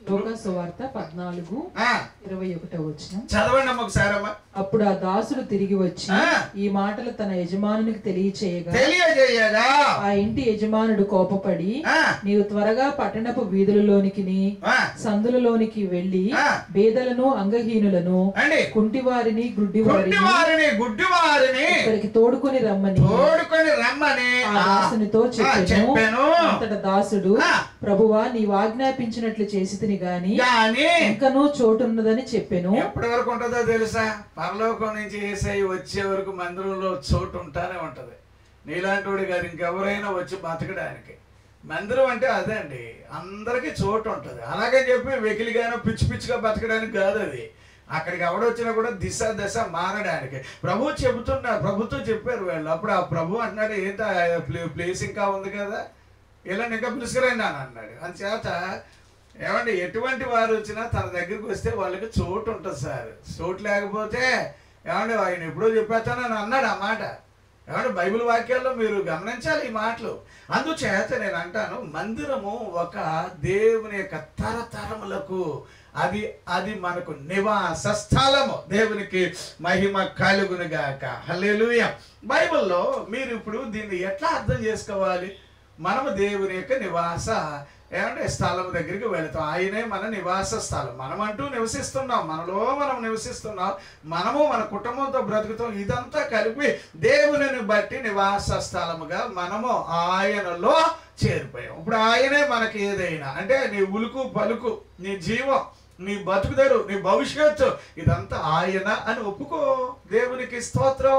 లోక సువార్త పద్నాలుగు
ఆ,
ఇరవై ఒకటో వచ్చిన
చదవండి అమ్మ ఒకసారి అమ్మా
అప్పుడు ఆ దాసుడు తిరిగి వచ్చి
ఆ.
ఈ మాటలు తన యజమానునికి తెలియచేయగా
తెలియజేయగా
ఆ ఇంటి యజమానుడు కోపపడి
ఆ,
నీవు త్వరగా పట్టణపు వీధులలోనికి
ఆ,
సందులలోనికి వెళ్లి
ఆ.
బేదలను అంగహీనులను
అండి
కుంటివారిని గుడ్డివారిని
గుడ్డి వారిని గుడ్డి వారిని
ఇక్కడికి తోడుకొని రమ్మని
తోడుకొని రమ్మని
ఆ
ఆ,
దాసునితో
ఆ,
చెప్పెను
చెప్పాను
అంతట దాసుడు
ఆ.
ప్రభువా నీవు ఆజ్ఞాపించినట్లు చేసితిని గాని
కానీ
ఇంకనూ చోటున్నదని చెప్పెను
ఎప్పటి వరకు ఉంటుందో తెలుసా పరలోకం నుంచి ఏసై వచ్చే వరకు మందిరంలో చోటు ఉంటానే ఉంటది నీలాంటి వాడు కాదు ఇంకెవరైనా వచ్చి బతకడానికి మందిరం అంటే అదే అండి అందరికీ చోటు ఉంటుంది అలాగని చెప్పి వెకిలిగానో పిచ్చి పిచ్చిగా బతకడానికి కాదు అది అక్కడికి ఎవడొచ్చినా కూడా దిశ దశ మారడానికి ప్రభు చెబుతున్నారు ప్రభుతో చెప్పారు వాళ్ళు అప్పుడు ఆ ప్రభు అంటున్నాడు ఏంటి ఆ ప్లే- ప్లేస్ ఇంకా ఉంది కదా ఇలా ఇంకా పిలుచుకురండి అని అన్నాడు అందుచేత ఏమండి ఎటువంటి వారు వచ్చినా తన దగ్గరికి వస్తే వాళ్ళకి చోటు ఉంటుంది సార్ చోటు లేకపోతే ఏమండి ఆయన ఎప్పుడో చెప్పేస్తానని అన్నాడు ఆ మాట ఏమంటే బైబిల్ వాక్యాల్లో మీరు గమనించాలి ఈ మాటలు అందుచేత నేను అంటాను మందిరము ఒక దేవుని యొక్క తరతరములకు అది అది మనకు నివాస స్థలము దేవునికి మహిమ కలుగునుగాక హల్లెలూయా బైబిల్లో మీరు ఇప్పుడు దీన్ని ఎట్లా అర్థం చేసుకోవాలి మనము దేవుని యొక్క నివాస ఏమంటే స్థలం దగ్గరికి వెళతాం ఆయనే మన నివాస స్థలం మనమంటూ నివసిస్తున్నాం మనలో మనం నివసిస్తున్నాం మనము మన కుటుంబంతో బ్రతుకుతాం ఇదంతా కలిపి దేవునిని బట్టి నివాస స్థలముగా మనము ఆయనలో చేరిపోయాం ఇప్పుడు ఆయనే మనకి ఏదైనా అంటే నీ ఉలుకు పలుకు నీ జీవం నీ బతుకుదరు నీ భవిష్యత్తు ఇదంతా ఆయన అని ఒప్పుకో దేవునికి స్తోత్రం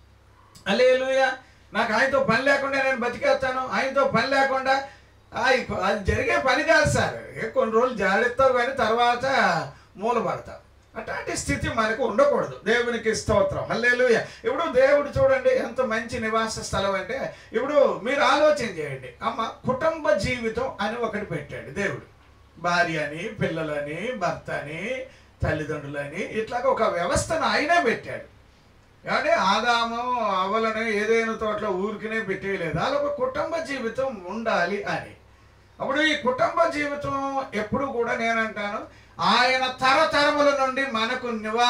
అలేలుయ నాకు ఆయనతో పని లేకుండా నేను బతికేస్తాను ఆయనతో పని లేకుండా ఆయి- అది జరిగే పని కాదు సార్ ఏ కొన్ని రోజులు జాగ్రత్తగా కానీ తర్వాత మూలపడతాం అట్లాంటి స్థితి మనకు ఉండకూడదు దేవునికి స్తోత్రం హల్లేలుయ ఇప్పుడు దేవుడు చూడండి ఎంత మంచి నివాస స్థలం అంటే ఇప్పుడు మీరు ఆలోచన చేయండి అమ్మ కుటుంబ జీవితం అని ఒకటి పెట్టాడు దేవుడు భార్య అని పిల్లలని భర్త అని తల్లిదండ్రులని ఇట్లాగ ఒక వ్యవస్థను ఆయనే పెట్టాడు కానీ ఆదాము అవ్వలను ఏదైనా తోటలో ఊరికినే పెట్టేయలేదు అలా ఒక కుటుంబ జీవితం ఉండాలి అని అప్పుడు ఈ కుటుంబ జీవితం ఎప్పుడు కూడా నేనంటాను ఆయన తరతరముల నుండి మనకు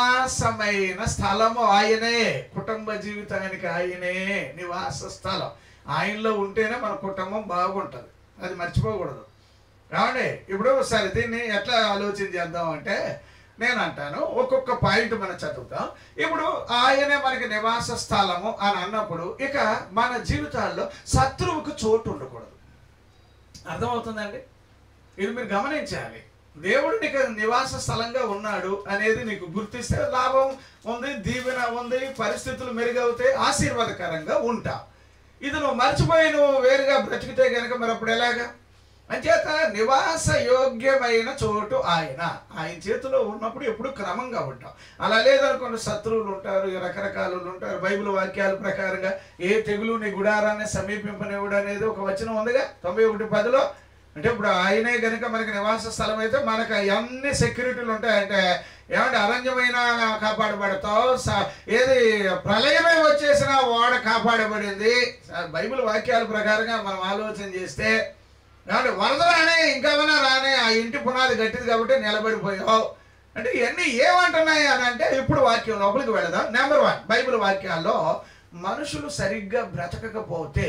నివాసమైన స్థలము ఆయనే కుటుంబ జీవితానికి ఆయనే నివాస స్థలం ఆయనలో ఉంటేనే మన కుటుంబం బాగుంటుంది అది మర్చిపోకూడదు కావండి ఇప్పుడు సరే దీన్ని ఎట్లా ఆలోచన చేద్దాం అంటే నేను అంటాను ఒక్కొక్క పాయింట్ మనం చదువుతాం ఇప్పుడు ఆయనే మనకి నివాస స్థలము అని అన్నప్పుడు ఇక మన జీవితాల్లో శత్రువుకు చోటు ఉండకూడదు అర్థమవుతుందండి ఇది మీరు గమనించాలి దేవుడు నీకు నివాస స్థలంగా ఉన్నాడు అనేది నీకు గుర్తిస్తే లాభం ఉంది దీవెన ఉంది పరిస్థితులు మెరుగవుతాయి ఆశీర్వాదకరంగా ఉంటావు ఇది నువ్వు మర్చిపోయి నువ్వు వేరుగా బ్రతికితే కనుక మరి అప్పుడు ఎలాగా అంచేత నివాస యోగ్యమైన చోటు ఆయన ఆయన చేతిలో ఉన్నప్పుడు ఎప్పుడు క్రమంగా ఉంటాం అలా లేదనుకోండి శత్రువులు ఉంటారు ఈ రకరకాలు ఉంటారు బైబిల్ వాక్యాల ప్రకారంగా ఏ తెగులు నీ గుడారాన్ని సమీపింపనివ్వడు అనేది ఒక వచనం ఉందిగా తొంభై ఒకటి పదిలో అంటే ఇప్పుడు ఆయనే గనుక మనకి నివాస స్థలం అయితే మనకు అన్ని సెక్యూరిటీలు ఉంటాయంటే ఏమంటే అరణ్యమైన కాపాడబడతావు స- ఏది ప్రళయమే వచ్చేసిన వాడ కాపాడబడింది బైబిల్ వాక్యాల ప్రకారంగా మనం ఆలోచన చేస్తే కాబట్టి వరద రానే ఇంకేమైనా రానే ఆ ఇంటి పునాది గట్టిది కాబట్టి నిలబడిపోయావు అంటే ఇవన్నీ ఏమంటున్నాయి అని అంటే ఇప్పుడు వాక్యం లోపలికి వెళదాం నెంబర్ వన్ బైబిల్ వాక్యాల్లో మనుషులు సరిగ్గా బ్రతకకపోతే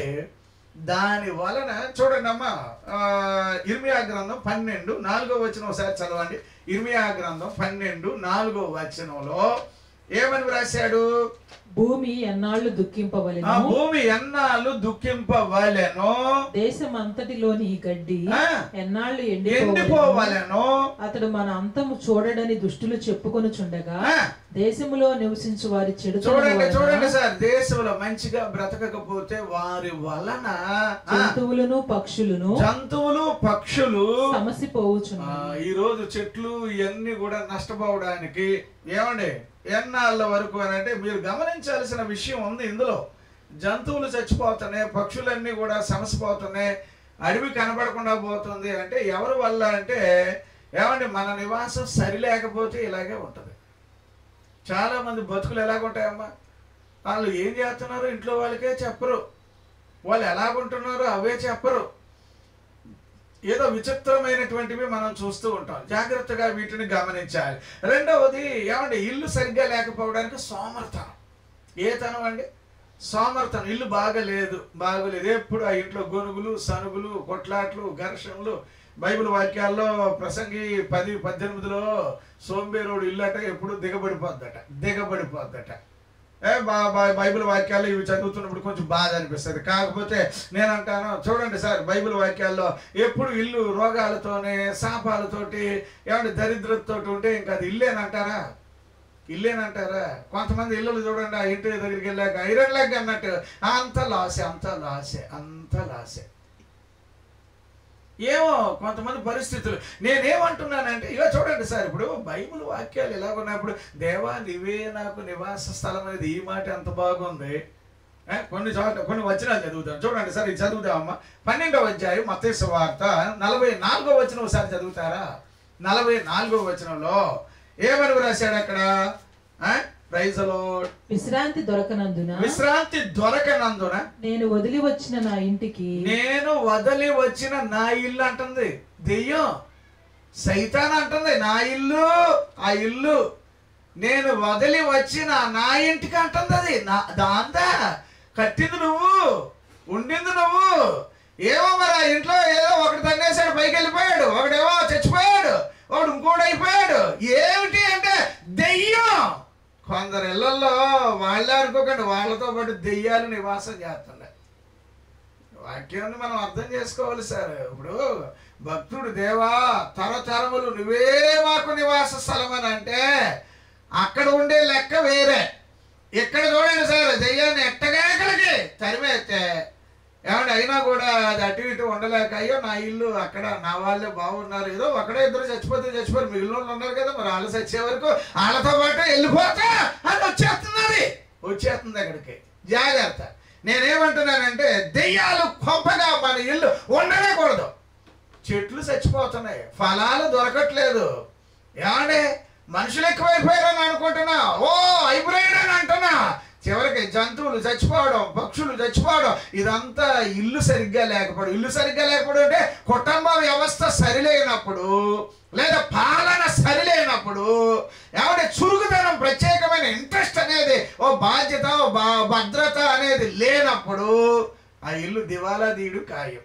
దాని వలన చూడండి అమ్మా ఆ, ఇర్మియా గ్రంథం పన్నెండు నాలుగో వచనం ఒకసారి చదవండి ఇర్మియా గ్రంథం పన్నెండు నాలుగో వచనంలో ఏమని వ్రాశాడు
భూమి ఎన్నాళ్ళు
ఆ
దుఃఖింపవలెను
భూమి ఎన్నాళ్ళు దుఃఖింపవలెను
దేశం అంతటిలోని ఈ గడ్డి
ఆ,
ఎన్నాళ్ళు ఎండిపోవలెను
ఎండిపోవలెను
అతడు మన అంతము చూడడని దుష్టులు చెప్పుకొనుచుండగా
ఆ,
దేశములో నివసించు వారి చెడు
చూడండి చూడండి సార్ దేశంలో మంచిగా బ్రతకకపోతే వారి వలన ఆ,
జంతువులను పక్షులను
జంతువులు పక్షులు ఆ,
సమసిపోవుచున్నాయి
ఈ రోజు చెట్లు ఇవన్నీ కూడా నష్టపోవడానికి ఏమండి ఎన్నాళ్ళ వరకు అని అంటే మీరు గమనించాల్సిన విషయం ఉంది ఇందులో జంతువులు చచ్చిపోతున్నాయి పక్షులన్నీ కూడా సమసిపోతున్నాయి అడవి కనపడకుండా పోతుంది అంటే ఎవరి వల్ల అంటే ఏమండి మన నివాసం సరిలేకపోతే ఇలాగే ఉంటుంది చాలా మంది బతుకులు ఎలాగుంటాయమ్మా వాళ్ళు ఏం చేస్తున్నారో ఇంట్లో వాళ్ళకే చెప్పరు వాళ్ళు ఎలాగుంటున్నారో అవే చెప్పరు ఏదో విచిత్రమైనటువంటివి మనం చూస్తూ ఉంటాం జాగ్రత్తగా వీటిని గమనించాలి రెండవది ఏమండి ఇల్లు సరిగ్గా లేకపోవడానికి సోమర్తనం ఏ తనం అండి సోమర్తనం ఇల్లు బాగలేదు బాగలేదు ఎప్పుడు ఆ ఇంట్లో గొనుగులు సనుగులు కొట్లాట్లు ఘర్షణలు బైబిల్ వాక్యాల్లో ప్రసంగి పది పద్దెనిమిదిలో సోంబేరోడు ఇల్లు అట ఎప్పుడు దిగబడిపోద్దట దిగబడిపోద్దట ఏ బా బా- బైబిల్ వాక్యాలు ఇవి చదువుతున్నప్పుడు కొంచెం బాధ అనిపిస్తుంది కాకపోతే నేను అంటాను చూడండి సార్ బైబిల్ వాక్యాల్లో ఎప్పుడు ఇల్లు రోగాలతోనే శాపాలతోటి ఏమంటే దరిద్రతతోటి ఉంటే ఇంకా అది ఇల్లేనంటారా ఇల్లేనంటారా కొంతమంది ఇల్లులు చూడండి ఆ ఇంటి దగ్గరికి వెళ్ళాక ఐరన్ లెగ్ అన్నట్టు అంత లాసే అంత లాసే అంత లాసే ఏమో కొంతమంది పరిస్థితులు నేనేమంటున్నానంటే ఇక చూడండి సార్ ఇప్పుడు బైబిల్ వాక్యాలు ఎలా ఉన్నప్పుడు దేవా నీవే నాకు నివాస స్థలం అనేది ఈ మాట ఎంత బాగుంది ఏ, కొన్ని చోట్ల కొన్ని వచనాలు చదువుతాం చూడండి సార్ ఇది చదువుదామమ్మా పన్నెండవ అధ్యాయం మతేసు వార్త నలభై నాలుగో వచనం ఒకసారి చదువుతారా నలభై నాలుగో వచనంలో ఏమని రాశాడు అక్కడ ప్రైజలో
విశ్రాంతి దొరకనందున
విశ్రాంతి దొరకనందున
నేను వదిలి వచ్చిన నా ఇంటికి
నేను వదిలి వచ్చిన నా ఇల్లు అంటుంది దెయ్యం సైతాన్ అంటుంది నా ఇల్లు ఆ ఇల్లు నేను వదిలి వచ్చిన నా ఇంటికి అంటుంది అది నా దాందా కట్టింది నువ్వు ఉండింది నువ్వు ఏమో మరి ఆ ఇంట్లో ఏదో ఒకటి తన్నేసాడు పైకి వెళ్ళిపోయాడు ఒకడేమో చచ్చిపోయాడు ఒకడు ఇంకోటి అయిపోయాడు ఏమిటి అంటే దెయ్యం కొందరు ఇళ్లలో వాళ్ళే అనుకోకండి వాళ్ళతో పాటు దెయ్యాలు నివాసం చేస్తున్నాయి వాక్యాన్ని మనం అర్థం చేసుకోవాలి సార్ ఇప్పుడు భక్తుడు దేవా తరతరములు నువ్వే మాకు నివాస స్థలం అని అంటే అక్కడ ఉండే లెక్క వేరే ఇక్కడ చూడండి సార్ దెయ్యాన్ని ఎట్టగేకలకి తరిమేస్తే ఏమంటే అయినా కూడా అది అటు ఇటు ఉండలేక అయ్యో నా ఇల్లు అక్కడ నా వాళ్ళే బాగున్నారు ఏదో ఒకడే ఇద్దరు చచ్చిపోతే చచ్చిపోరు మిగిలిన వాళ్ళు ఉన్నారు కదా మరి వాళ్ళు చచ్చే వరకు వాళ్ళతో పాటు వెళ్ళిపోతా అది వచ్చేస్తున్నది వచ్చేస్తుంది అక్కడికి జాగ్రత్త నేనేమంటున్నానంటే దెయ్యాలు కొంపగా మన ఇల్లు ఉండనేకూడదు చెట్లు చచ్చిపోతున్నాయి ఫలాలు దొరకట్లేదు ఏమండి మనుషులు ఎక్కువైపోయారని అనుకుంటున్నా ఓ హైబ్రిడ్ అని అంటున్నా చివరికి జంతువులు చచ్చిపోవడం పక్షులు చచ్చిపోవడం ఇదంతా ఇల్లు సరిగ్గా లేకపోవడం ఇల్లు సరిగ్గా లేకపోవడం అంటే కుటుంబ వ్యవస్థ సరిలేనప్పుడు లేదా పాలన సరిలేనప్పుడు ఏమంటే చురుకుదనం ప్రత్యేకమైన ఇంట్రెస్ట్ అనేది ఓ బాధ్యత ఓ బా- భద్రత అనేది లేనప్పుడు ఆ ఇల్లు దివాలా తీయడు ఖాయం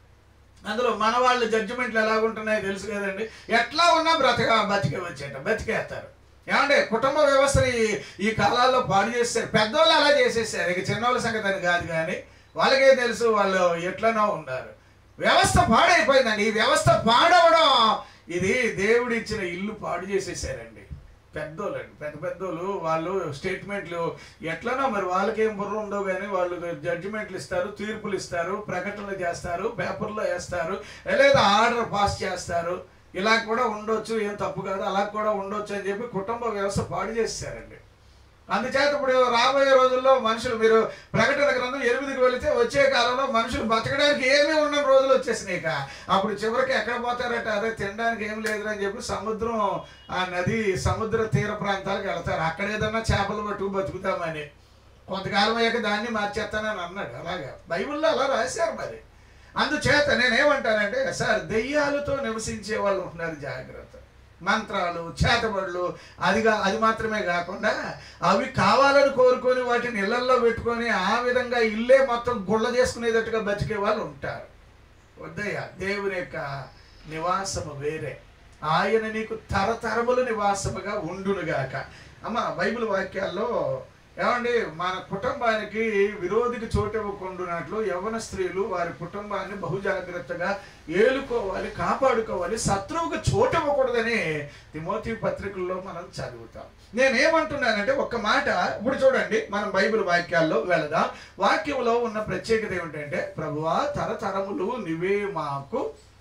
అందులో మన వాళ్ళు జడ్జిమెంట్లు ఎలా ఉంటున్నాయో తెలుసు కదండి ఎట్లా ఉన్నా బ్రతక బతికే వచ్చేట బతికేస్తారు ఏమంటే కుటుంబ వ్యవస్థని ఈ- ఈ కాలాల్లో పాడు చేస్తారు పెద్దోళ్ళు అలా చేసేసారు ఇక చిన్నోళ్ళ సంగతి అని కాదు కానీ వాళ్ళకే తెలుసు వాళ్ళు ఎట్లనో ఉన్నారు వ్యవస్థ పాడైపోయిందండి ఈ వ్యవస్థ పాడవడం ఇది దేవుడు ఇచ్చిన ఇల్లు పాడు చేసేసారండి పెద్దోళ్ళు అండి పెద్ద పెద్దోళ్ళు వాళ్ళు స్టేట్మెంట్లు ఎట్లనో మరి వాళ్ళకేం బుర్ర ఉండవు కానీ వాళ్ళు జడ్జిమెంట్లు ఇస్తారు తీర్పులు ఇస్తారు ప్రకటనలు చేస్తారు పేపర్లో వేస్తారు లేదా ఆర్డర్ పాస్ చేస్తారు ఇలా కూడా ఉండొచ్చు ఏం తప్పు కాదు అలా కూడా ఉండొచ్చు అని చెప్పి కుటుంబ వ్యవస్థ పాడు చేస్తారండి అందుచేత ఇప్పుడు రాబోయే రోజుల్లో మనుషులు మీరు ప్రకటన గ్రంథం ఎనిమిదికి వెళితే వచ్చే కాలంలో మనుషులు బతకడానికి ఏమీ ఉన్న రోజులు వచ్చేసినాయి ఇక అప్పుడు చివరికి ఎక్కడ పోతారట అదే తినడానికి ఏం లేదు అని చెప్పి సముద్రం ఆ నది సముద్ర తీర ప్రాంతాలకు వెళ్తారు అక్కడ ఏదన్నా చేపలు పట్టుకు బతుకుతామని కొంతకాలం అయ్యాక దాన్ని మార్చేస్తానని అన్నాడు అలాగా బైబిల్లో అలా రాశారు మరి అందుచేత నేనేమంటానంటే సార్ దెయ్యాలతో నివసించే వాళ్ళు ఉంటున్నారు జాగ్రత్త మంత్రాలు చేతబడులు అదిగా అది మాత్రమే కాకుండా అవి కావాలని కోరుకొని వాటిని ఇళ్లల్లో పెట్టుకొని ఆ విధంగా ఇల్లే మొత్తం గుళ్ళ చేసుకునేటట్టుగా బతికే వాళ్ళు ఉంటారు వద్దయ్య దేవుని యొక్క నివాసము వేరే ఆయన నీకు తరతరములు నివాసముగా ఉండునుగాక అమ్మ బైబిల్ వాక్యాల్లో ఏమండి మన కుటుంబానికి విరోధికి చోటు ఇవ్వకుండానట్లు యవన స్త్రీలు వారి కుటుంబాన్ని బహుజాగ్రత్తగా ఏలుకోవాలి కాపాడుకోవాలి శత్రువుకు చోటు ఇవ్వకూడదని తిమోతి పత్రికల్లో మనం చదువుతాం నేనేమంటున్నానంటే ఒక్క మాట ఇప్పుడు చూడండి మనం బైబిల్ వాక్యాల్లో వెళదాం వాక్యంలో ఉన్న ప్రత్యేకత ఏమిటంటే ప్రభువా తరతరములు నివే మాకు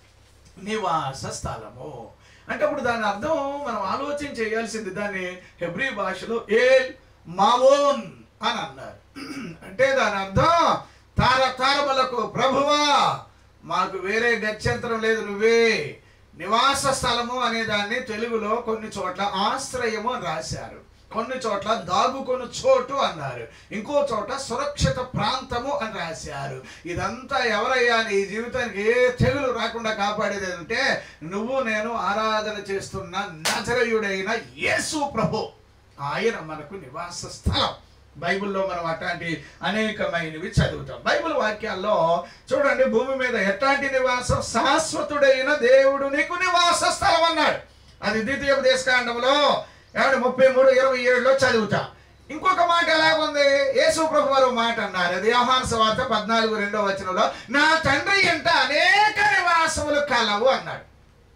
నివాస స్థలము అంటే అప్పుడు దాని అర్థం మనం ఆలోచన చేయాల్సింది దాన్ని హెబ్రీ భాషలో ఏల్ మావోన్ అని అన్నారు అంటే దాని అర్థం తారతారములకు ప్రభువా మాకు వేరే గత్యంతరం లేదు నువ్వే నివాస స్థలము అనే దాన్ని తెలుగులో కొన్ని చోట్ల ఆశ్రయము అని రాశారు కొన్ని చోట్ల దాగుకొని చోటు అన్నారు ఇంకో చోట సురక్షిత ప్రాంతము అని రాశారు ఇదంతా ఎవరయ్యా నీ జీవితానికి ఏ తెగులు రాకుండా కాపాడేది అంటే నువ్వు నేను ఆరాధన చేస్తున్న నజరయుడైన యేసు ప్రభు ఆయన మనకు నివాస స్థలం బైబిల్లో మనం అట్లాంటి అనేకమైనవి చదువుతాం బైబిల్ వాక్యాల్లో చూడండి భూమి మీద ఎట్లాంటి నివాసం శాశ్వతుడైన దేవుడు నీకు నివాస స్థలం అన్నాడు అది ద్వితీయ దేశకాండంలో ఏమంటే ముప్పై మూడు ఇరవై ఏడులో చదువుతాం ఇంకొక మాట ఎలాగుంది యేసు ప్రభు వారు ఒక మాట అన్నారు అది ఆహ్వాన వార్త పద్నాలుగు రెండో వచనంలో నా తండ్రి ఇంట అనేక నివాసములు కలవు అన్నాడు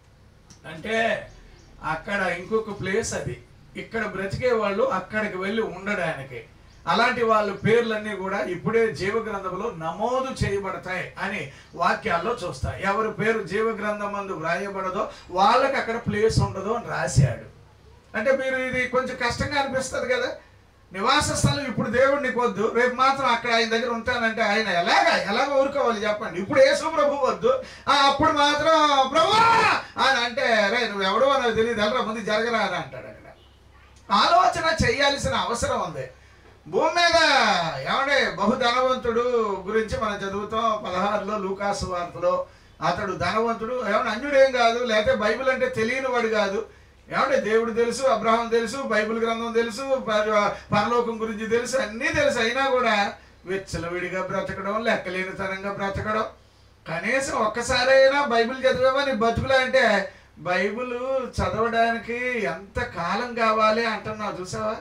అంటే అక్కడ ఇంకొక ప్లేస్ అది ఇక్కడ బ్రతికే వాళ్ళు అక్కడికి వెళ్ళి ఉండడానికి అలాంటి వాళ్ళ పేర్లన్నీ కూడా ఇప్పుడే జీవ గ్రంథంలో నమోదు చేయబడతాయి అని వాక్యాల్లో చూస్తాయి ఎవరి పేరు జీవ గ్రంథం మందు వ్రాయబడదో వాళ్ళకి అక్కడ ప్లేస్ ఉండదు అని రాశాడు అంటే మీరు ఇది కొంచెం కష్టంగా అనిపిస్తుంది కదా నివాస స్థలం ఇప్పుడు దేవుడు నీకు వద్దు రేపు మాత్రం అక్కడ ఆయన దగ్గర ఉంటానంటే ఆయన ఎలాగా ఎలాగ ఊరుకోవాలి చెప్పండి ఇప్పుడు యేసు ప్రభు వద్దు ఆ, అప్పుడు మాత్రం ప్రభు అని అంటే రే నువ్వు ఎవడో నాకు తెలియదు వెళ్ళరా ముందు జరగరా అని అంటాడు అక్కడ ఆలోచన చేయాల్సిన అవసరం ఉంది భూమి మీద ఏమంటే బహు ధనవంతుడు గురించి మనం చదువుతాం పదహారులో లూకాసు వార్తలో అతడు ధనవంతుడు ఏమన్నా అన్యుడేం కాదు లేకపోతే బైబిల్ అంటే తెలియని వాడు కాదు ఏమంటే దేవుడు తెలుసు అబ్రహం తెలుసు బైబిల్ గ్రంథం తెలుసు పర- పరలోకం గురించి తెలుసు అన్నీ తెలుసు అయినా కూడా విచ్చలవిడిగా బ్రతకడం లెక్కలేనితనంగా బ్రతకడం కనీసం ఒక్కసారైనా బైబిల్ చదివామా నీ బతుకులా అంటే బైబిల్ చదవడానికి ఎంత కాలం కావాలి అంటున్నావు చూసావా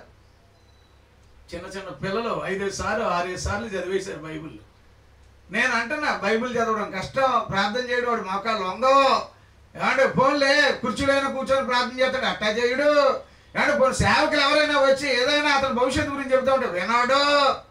చిన్న చిన్న పిల్లలు ఐదు సార్లు ఆరేడు సార్లు చదివేశారు బైబిల్ నేను అంటున్నా బైబిల్ చదవడం కష్టం ప్రార్థన చేయడం వాడు మోకాలు వంగవు ఏమంటే ఫోన్లే కుర్చీలైనా కూర్చొని ప్రార్థన చేస్తాడు అట్టా చేయడు ఏమంటే పోనీ సేవకులు ఎవరైనా వచ్చి ఏదైనా అతని భవిష్యత్తు గురించి చెప్తా ఉంటే వినాడు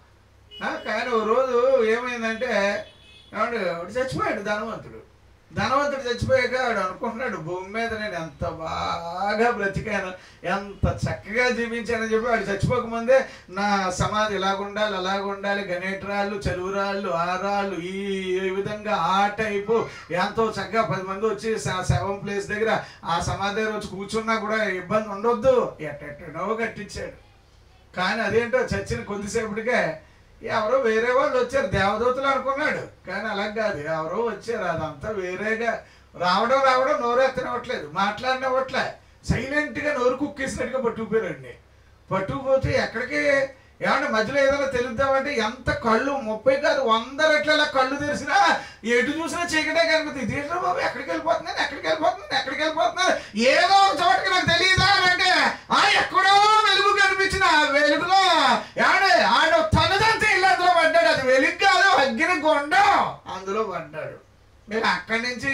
ఆ, కానీ ఓ రోజు ఏమైందంటే ఏమంటే వాడు చచ్చిపోయాడు ధనవంతుడు ధనవంతుడు చచ్చిపోయాక వాడు అనుకుంటున్నాడు భూమి మీద నేను ఎంత బాగా బ్రతికాను ఎంత చక్కగా జీవించానని చెప్పి వాడు చచ్చిపోకముందే నా సమాధి ఇలాగ ఉండాలి అలాగ ఉండాలి గణేటరాళ్ళు చెలువురాళ్ళు ఆరాళ్ళు ఈ ఈ విధంగా ఆ టైపు ఎంతో చక్కగా పది మంది వచ్చి స- శవం ప్లేస్ దగ్గర ఆ సమాధి దగ్గర వచ్చి కూర్చున్నా కూడా ఇబ్బంది ఉండొద్దు ఎట్టెట్టనో కట్టించాడు కానీ అదేంటో చచ్చిన కొద్దిసేపటికే ఎవరో వేరే వాళ్ళు వచ్చారు దేవదూతలు అనుకున్నాడు కానీ అలా కాదు ఎవరో వచ్చారు అదంతా వేరేగా రావడం రావడం నోరు ఎత్తనివ్వట్లేదు మాట్లాడినవ్వట్లే సైలెంట్గా నోరు కుక్కేసినట్టుగా పట్టుకుపోయారండి పట్టుకుపోతే ఎక్కడికి ఏమంటే మధ్యలో ఏదైనా తెలుద్దామంటే ఎంత కళ్ళు ముప్పై కాదు వంద రెట్ల కళ్ళు తెరిచినా ఎటు చూసినా చీకటే కనిపిస్తుంది ఇదేంటో బాబు ఎక్కడికి వెళ్ళిపోతున్నాను ఎక్కడికి వెళ్ళిపోతున్నాను ఎక్కడికి వెళ్ళిపోతున్నాను ఏదో ఒక చోటకి నాకు తెలియదా అని అంటే ఆ ఎక్కడో వెలుగు కనిపించిన ఆ వెలుగులో ఏమంటే ఆడ తనదంతా ఇల్లు అందులో పడ్డాడు అది వెలుగు కాదు అగ్గిన గుండం అందులో పడ్డాడు మీరు అక్కడి నుంచి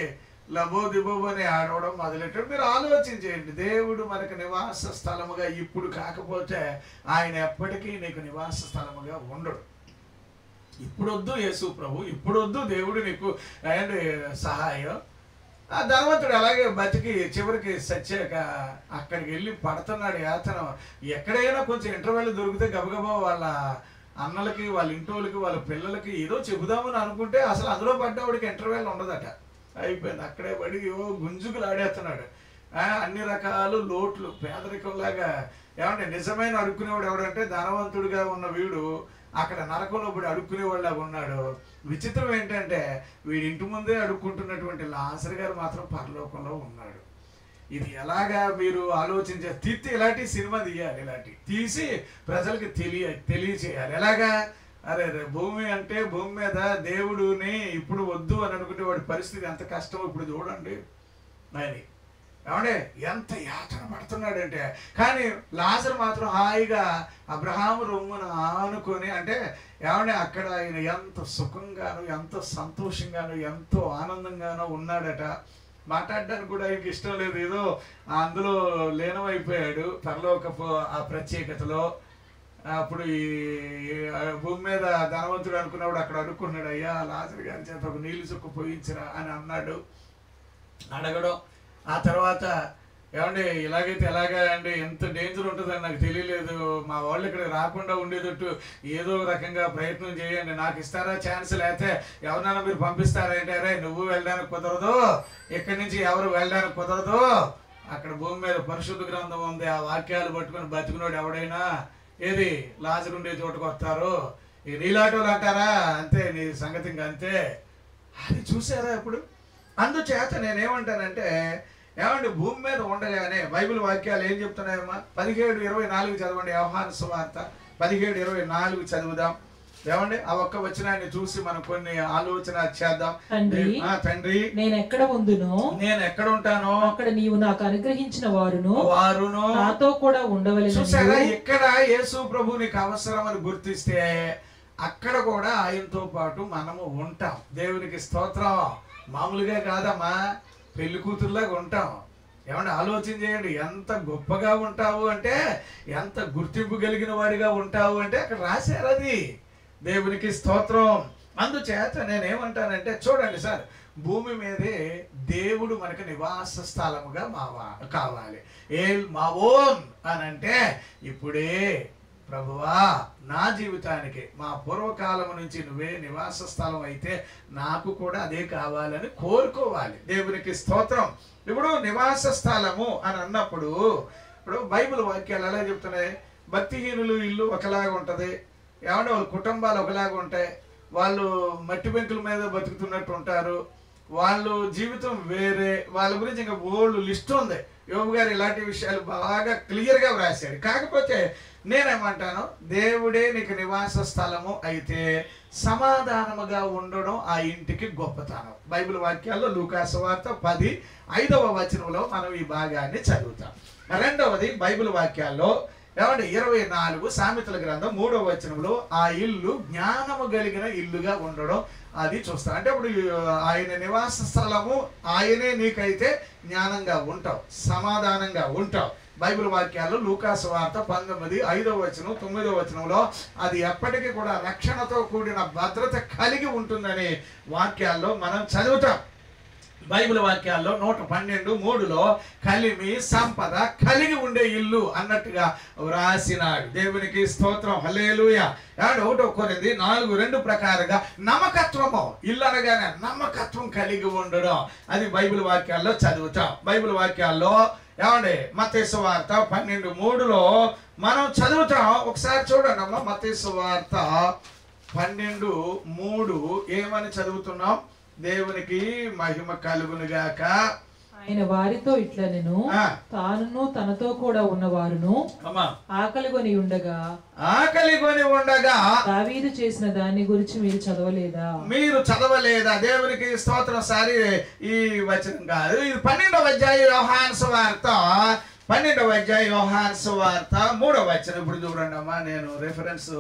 లబో దిబోబో అని ఆడవడం మొదలెట్టాడు మీరు ఆలోచించేయండి దేవుడు మనకు నివాస స్థలముగా ఇప్పుడు కాకపోతే ఆయన ఎప్పటికీ నీకు నివాస స్థలముగా ఉండడు ఇప్పుడు వద్దు యేసు ప్రభు ఇప్పుడు వద్దు దేవుడు నీకు అండ్ సహాయం ఆ ధనవంతుడు అలాగే బతికి చివరికి సచ్చాక అక్కడికి వెళ్ళి పడుతున్నాడు యాతన ఎక్కడైనా కొంచెం ఇంటర్వెల్ దొరికితే గబగబా వాళ్ళ అన్నలకి వాళ్ళ ఇంటోళ్ళకి వాళ్ళ పిల్లలకి ఏదో చెబుదామని అనుకుంటే అసలు అందులో పడ్డవాడికి ఇంటర్వెల్ ఉండదట అయిపోయింది అక్కడే పడి ఓ గుంజుకులు ఆడేస్తున్నాడు ఆ, అన్ని రకాలు లోట్లు పేదరికంలాగా ఏమంటే నిజమైన అడుక్కునేవాడు ఎవడంటే ధనవంతుడిగా ఉన్న వీడు అక్కడ నరకంలో పడి అడుక్కునేవాళ్ళగా ఉన్నాడు విచిత్రం ఏంటంటే వీడి ఇంటి ముందే అడుక్కుంటున్నటువంటి లాసర్ గారు మాత్రం పరలోకంలో ఉన్నాడు ఇది ఎలాగా మీరు ఆలోచించే తిత్తి ఇలాంటి సినిమా తీయాలి ఇలాంటి తీసి ప్రజలకు తెలియ తెలియచేయాలి ఎలాగా అరే రే భూమి అంటే భూమి మీద దేవుడుని ఇప్పుడు వద్దు అని అనుకుంటే వాడి పరిస్థితి ఎంత కష్టమో ఇప్పుడు చూడండి అని ఏమంటే ఎంత యాతన పడుతున్నాడంటే కానీ లాజర్ మాత్రం హాయిగా అబ్రహాము రొమ్మున ఆనుకొని అంటే ఏమంటే అక్కడ ఆయన ఎంత సుఖంగాను ఎంతో సంతోషంగాను ఎంతో ఆనందంగానో ఉన్నాడట మాట్లాడడానికి కూడా ఆయనకి ఇష్టం లేదు ఏదో అందులో లీనమైపోయాడు పరలోకపు ఆ ప్రత్యేకతలో అప్పుడు ఈ ఈ భూమి మీద ధనవంతుడు అనుకున్నప్పుడు అక్కడ అడుక్కున్నాడు అయ్యా లాజర్ గారి చేత ఒక నీళ్ళు చుక్క పోయించరా అని అన్నాడు అడగడం ఆ తర్వాత ఏమండి ఇలాగైతే ఎలాగా అండి ఎంత డేంజర్ ఉంటుందని నాకు తెలియలేదు మా వాళ్ళు ఇక్కడ రాకుండా ఉండేటట్టు ఏదో ఒక రకంగా ప్రయత్నం చేయండి నాకు ఇస్తారా ఛాన్స్ లేకపోతే ఎవరినైనా మీరు పంపిస్తారా అంటే అరే నువ్వు వెళ్ళడానికి కుదరదు ఇక్కడి నుంచి ఎవరు వెళ్ళడానికి కుదరదు
అక్కడ భూమి మీద పరిశుద్ధ గ్రంథం ఉంది ఆ వాక్యాలు పట్టుకొని బతికినోడు ఎవడైనా ఏది లాజరుండే చోటుకు వస్తారు ఈ నీలాటోలు అంటారా అంతే నీ సంగతి ఇంక అంతే అది చూసారా ఇప్పుడు అందుచేత నేనేమంటానంటే ఏమండి భూమి మీద ఉండగానే బైబిల్ వాక్యాలు ఏం చెప్తున్నాయమ్మా పదిహేడు ఇరవై నాలుగు చదవండి వ్యవహార సువార్త పదిహేడు ఇరవై నాలుగు చదువుదాం ఏమండి ఆ ఒక్క వచనాన్ని చూసి మనం కొన్ని ఆలోచన చేద్దాం
తండ్రి
ఆ, తండ్రి
నేను ఎక్కడ ఉందునో
నేను ఎక్కడ ఉంటానో
అక్కడ నీవు నాకు అనుగ్రహించిన వారును
వారును
నాతో కూడా ఉండవలెను
చూసారా ఎక్కడ యేసు ప్రభు నీకు అవసరం అని గుర్తిస్తే అక్కడ కూడా ఆయనతో పాటు మనము ఉంటాం దేవునికి స్తోత్రం మామూలుగా కాదమ్మా పెళ్లి కూతురులాగా ఉంటాం ఏమంటే ఆలోచన చేయండి ఎంత గొప్పగా ఉంటావు అంటే ఎంత గుర్తింపు కలిగిన వాడిగా ఉంటావు అంటే అక్కడ రాశారు అది దేవునికి స్తోత్రం అందుచేత నేనేమంటానంటే చూడండి సార్ భూమి మీదే దేవుడు మనకు నివాస స్థలముగా మావా కావాలి ఏ మా ఓన్ అని అంటే ఇప్పుడే ప్రభువా నా జీవితానికి మా పూర్వకాలం నుంచి నువ్వే నివాస స్థలం అయితే నాకు కూడా అదే కావాలని కోరుకోవాలి దేవునికి స్తోత్రం ఇప్పుడు నివాస స్థలము అని అన్నప్పుడు ఇప్పుడు బైబిల్ వాక్యాలు ఎలా చెప్తున్నాయి భక్తిహీనులు ఇల్లు ఒకలాగా ఉంటది ఏమంటే వాళ్ళ కుటుంబాలు ఒకలాగా ఉంటాయి వాళ్ళు మట్టి బెంకుల మీద బతుకుతున్నట్టు ఉంటారు వాళ్ళు జీవితం వేరే వాళ్ళ గురించి ఇంకా ఓల్డ్ లిస్ట్ ఉంది యోగు గారు ఇలాంటి విషయాలు బాగా క్లియర్గా వ్రాశాడు కాకపోతే నేనేమంటాను దేవుడే నీకు నివాస స్థలము అయితే సమాధానముగా ఉండడం ఆ ఇంటికి గొప్పతనం బైబిల్ వాక్యాల్లో లూకాసు వార్త పది ఐదవ వచనంలో మనం ఈ భాగాన్ని చదువుతాం రెండవది బైబిల్ వాక్యాల్లో ఏమంటే ఇరవై నాలుగు సామెతల గ్రంథం మూడవ వచనంలో ఆ ఇల్లు జ్ఞానము కలిగిన ఇల్లుగా ఉండడం అది చూస్తాం అంటే ఇప్పుడు ఆయన నివాస స్థలము ఆయనే నీకైతే జ్ఞానంగా ఉంటావు సమాధానంగా ఉంటావు బైబిల్ వాక్యాలు లూకాసు వార్త పంతొమ్మిది ఐదవ వచనం తొమ్మిదవ వచనంలో అది ఎప్పటికీ కూడా రక్షణతో కూడిన భద్రత కలిగి ఉంటుందని వాక్యాల్లో మనం చదువుతాం బైబిల్ వాక్యాల్లో నూట పన్నెండు మూడులో కలిమి సంపద కలిగి ఉండే ఇల్లు అన్నట్టుగా వ్రాసినాడు దేవునికి స్తోత్రం హలేలుయ ఏమంటే ఒకటో కొరింది నాలుగు రెండు ప్రకారంగా నమ్మకత్వము ఇల్లు అనగానే నమ్మకత్వం కలిగి ఉండడం అది బైబిల్ వాక్యాల్లో చదువుతాం బైబిల్ వాక్యాల్లో ఏమండి మతేసు వార్త పన్నెండు మూడులో మనం చదువుతాం ఒకసారి చూడండి అమ్మా మతేసు వార్త పన్నెండు మూడు ఏమని చదువుతున్నాం దేవునికి మహిమ కలుగునుగాక
ఆయన వారితో ఇట్లా నేను
ఆ,
తానును తనతో కూడా ఉన్నవారును
అమ్మా
ఆకలి కొని ఉండగా
ఆకలి కొని ఉండగా
దావీదు చేసిన దాని గురించి మీరు చదవలేదా
మీరు చదవలేదా దేవునికి స్తోత్రం సారి ఈ వచనం కాదు ఇది పన్నెండవ అధ్యాయ యోహాన్స్ వార్త పన్నెండవ అధ్యాయ యోహాన్స్ వార్త మూడవ వచనం ఇప్పుడు చూడండి అమ్మా నేను రెఫరెన్స్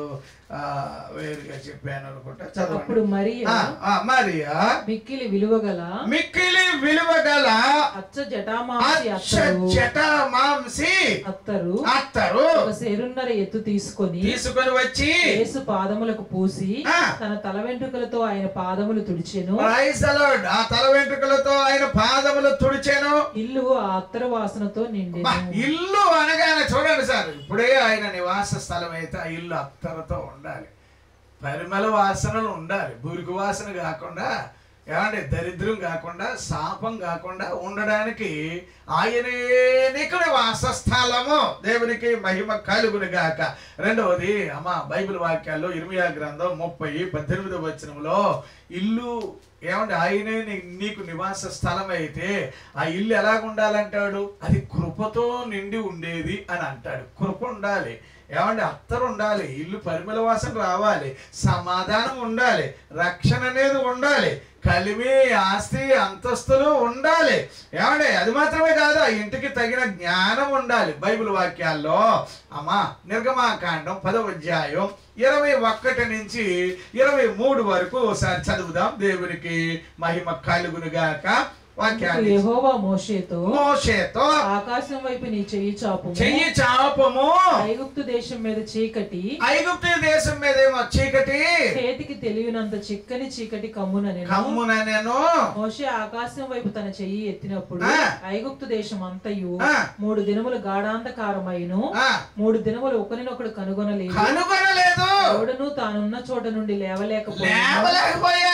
వేరుగా చెప్పాను అనుకుంటా చదవండి
అప్పుడు మరియ
ఆ, ఆ, మరియా
మిక్కిలి విలువగల
మిక్కిలి విలువ గల
అచ్చ జటామాంసి
అచ్చ
అత్తరు
జట మాంసి
అత్తరు
అత్తరు
ఒక సేరున్నర ఎత్తు తీసుకొని
తీసుకొని వచ్చి
యేసు పాదములకు పూసి
ఆ.
తన తల వెంట్రుకలతో ఆయన పాదములు తుడిచెను
Praise the Lord. ఆ తల వెంట్రుకలతో ఆయన పాదములు తుడిచాను
ఇల్లు ఆ అత్తరు వాసనతో
అబ్బా,
నిండెను
ఇల్లు అనగానే చూడండి సార్ ఇప్పుడే ఆయన నివాస స్థలం అయితే ఆ ఇల్లు అత్తరతో ఉండాలి పరిమళ వాసనలు ఉండాలి బురుకు వాసన కాకుండా ఏమంటే దరిద్రం కాకుండా శాపం కాకుండా ఉండడానికి ఆయనే నీకు నివాస స్థలము దేవునికి మహిమ కలుగును గాక రెండవది అమ్మ బైబిల్ వాక్యాల్లో ఇర్మియా గ్రంథం ముప్పై పద్దెనిమిదవ వచనంలో ఇల్లు ఏమంటే ఆయనే నీ- నీకు నివాస స్థలం అయితే ఆ ఇల్లు ఎలాగ ఉండాలంటాడు అది కృపతో నిండి ఉండేది అని అంటాడు కృప ఉండాలి ఏమంటే అత్తరు ఉండాలి ఇల్లు పరిమళ వాసన రావాలి సమాధానం ఉండాలి రక్షణ అనేది ఉండాలి కలిమి ఆస్తి అంతస్తులు ఉండాలి ఏమంటే అది మాత్రమే కాదు ఆ ఇంటికి తగిన జ్ఞానం ఉండాలి బైబిల్ వాక్యాల్లో అమ్మా నిర్గమాకాండం పదవ అధ్యాయం ఇరవై ఒక్కటి నుంచి ఇరవై మూడు వరకు ఒకసారి చదువుదాం దేవునికి మహిమ కలుగునుగాక వాక్యాన్ని
యెహోవా మోషేతో
మోషేతో
ఆకాశం వైపు నీ చెయ్యి చాపు
చెయ్యి చాపము
ఐగుప్తు దేశం మీద చీకటి
ఐగుప్తు దేశం మీద ఏమో చీకటి
చేతికి తెలియనంత చిక్కని చీకటి కమ్మున
కమ్మున నేను
మోషే ఆకాశం వైపు తన చెయ్యి ఎత్తినప్పుడు
ఆ.
ఐగుప్తు దేశం అంతయు
ఆ.
మూడు దినములు గాఢాంధకారమైను
ఆ,
మూడు దినములు ఒకరినొకడు కనుగొనలేదు
కనుగొనలేదు
ఎవడను తానున్న చోట నుండి లేవలేకపోయాను
లేవలేకపోయారు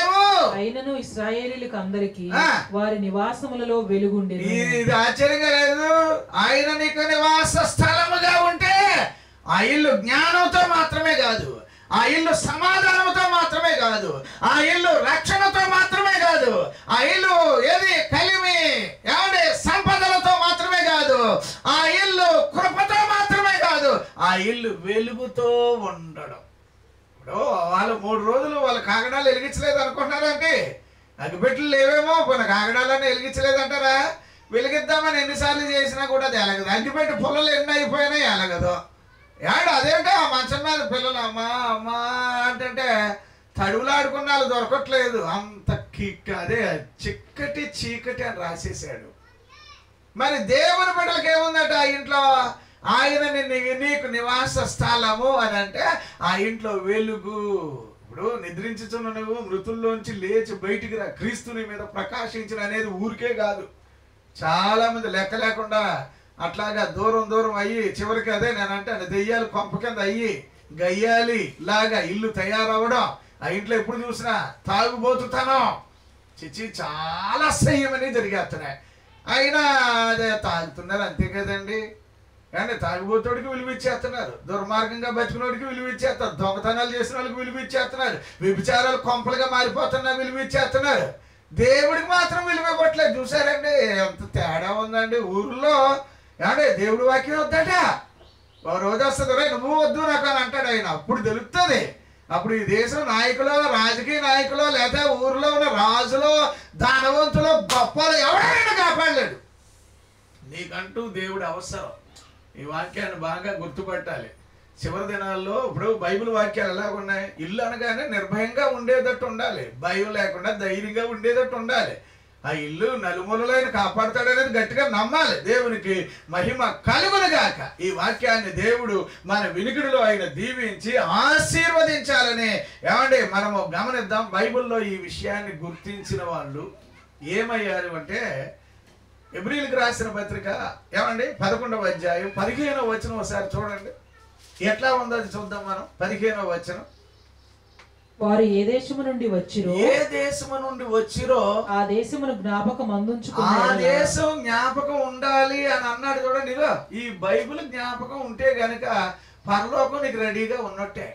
అయినను ఇస్రాయేలీలకు అందరికి
ఆ.
వారి నివాసములలో వెలుగుండెను
ఇది ఆశ్చర్యంగా లేదు ఆయన నీకు నివాస స్థలముగా ఉంటే ఆ ఇల్లు జ్ఞానంతో మాత్రమే కాదు ఆ ఇల్లు సమాధానంతో మాత్రమే కాదు ఆ ఇల్లు రక్షణతో మాత్రమే కాదు ఆ ఇల్లు ఏది కలిమి ఏమండి సంపదలతో మాత్రమే కాదు ఆ ఇల్లు కృపతో మాత్రమే కాదు ఆ ఇల్లు వెలుగుతో ఉండడం ఇప్పుడు వాళ్ళు మూడు రోజులు వాళ్ళ కాగడాలు వెలిగించలేదు అనుకుంటున్నారంటే అగ్గిపెట్టెలు లేవేమో పోయిన కాగడాలన్నీ వెలిగించలేదంటారా వెలిగిద్దామని ఎన్నిసార్లు చేసినా కూడా అది ఎలగదు అగ్గిపెట్టి పుల్లలు ఎన్ని అయిపోయినాయి ఎలగదు ఏడు అదేంటో ఆ మంచం మీద పిల్లలు అమ్మా అమ్మా అంటే తడువులాడుకున్న వాళ్ళు దొరకట్లేదు అంత కిక్ అదే చిక్కటి చీకటి అని రాసేసాడు మరి దేవుని బిడ్డలకి ఏముందట ఆ ఇంట్లో ఆయన నిన్ను నీకు నివాస స్థలము అని అంటే ఆ ఇంట్లో వెలుగు ఇప్పుడు నిద్రించుతున్న నువ్వు మృతుల్లోంచి లేచి బయటికి రా క్రీస్తుని మీద ప్రకాశించిన అనేది ఊరికే కాదు చాలా మంది లెక్క లేకుండా అట్లాగా దూరం దూరం అయ్యి చివరికి అదే నేను అంటే దెయ్యాలు కొంప కింద అయ్యి గయ్యాలి లాగా ఇల్లు తయారవడం ఆ ఇంట్లో ఎప్పుడు చూసినా తాగుబోతుతనం చిచి చాలా అసహ్యమని జరిగేస్తున్నాయి అయినా అదే తాగుతున్నారు అంతే కదండి కానీ తాగుబోతుడికి విలువ ఇచ్చేస్తున్నారు దుర్మార్గంగా బతికినోడికి విలువ ఇచ్చేస్తారు దొంగతనాలు చేసిన వాళ్ళకి విలువ ఇచ్చేస్తున్నారు వ్యభిచారాలు కొంపలుగా మారిపోతున్నా విలువ ఇచ్చేస్తున్నారు దేవుడికి మాత్రం విలువ ఇవ్వట్లేదు చూసారండి ఎంత తేడా ఉందండి ఊర్లో ఏమంటే దేవుడి వాక్యం వద్దట ఓ రోజు వస్తుంది రే నువ్వు వద్దు నాకు అని అంటాడు ఆయన అప్పుడు తెలుస్తుంది అప్పుడు ఈ దేశం నాయకులు రాజకీయ నాయకులు లేదా ఊర్లో ఉన్న రాజులు దానవంతులు గొప్పలు ఎవరైనా కాపాడలేడు నీకంటూ దేవుడు అవసరం ఈ వాక్యాన్ని బాగా గుర్తుపట్టాలి చివరి దినాల్లో ఇప్పుడు బైబిల్ వాక్యాలు ఎలా ఉన్నాయి ఇల్లు అనగానే నిర్భయంగా ఉండేటట్టు ఉండాలి భయం లేకుండా ధైర్యంగా ఉండేటట్టు ఉండాలి ఆ ఇల్లు నలుమూలలైన కాపాడుతాడనేది గట్టిగా నమ్మాలి దేవునికి మహిమ కలుగునుగాక ఈ వాక్యాన్ని దేవుడు మన వినికిడిలో ఆయన దీవించి ఆశీర్వదించాలని ఏమండి మనము గమనిద్దాం బైబిల్లో ఈ విషయాన్ని గుర్తించిన వాళ్ళు ఏమయ్యారు అంటే ఎబ్రిల్కి రాసిన పత్రిక ఏమండి పదకొండవ అధ్యాయం పదిహేనవ వచనం ఒకసారి చూడండి ఎట్లా ఉందో అది చూద్దాం మనం పదిహేనవ వచనం
వారు ఏ దేశము నుండి వచ్చిరో
ఏ దేశము నుండి వచ్చిరో
ఆ దేశమును జ్ఞాపకం
ఆ
అందించుకున్నారు
దేశం జ్ఞాపకం ఉండాలి అని అన్నాడు చూడండి ఇదిగో ఈ బైబిల్ జ్ఞాపకం ఉంటే గనక పరలోకం నీకు రెడీగా ఉన్నట్టే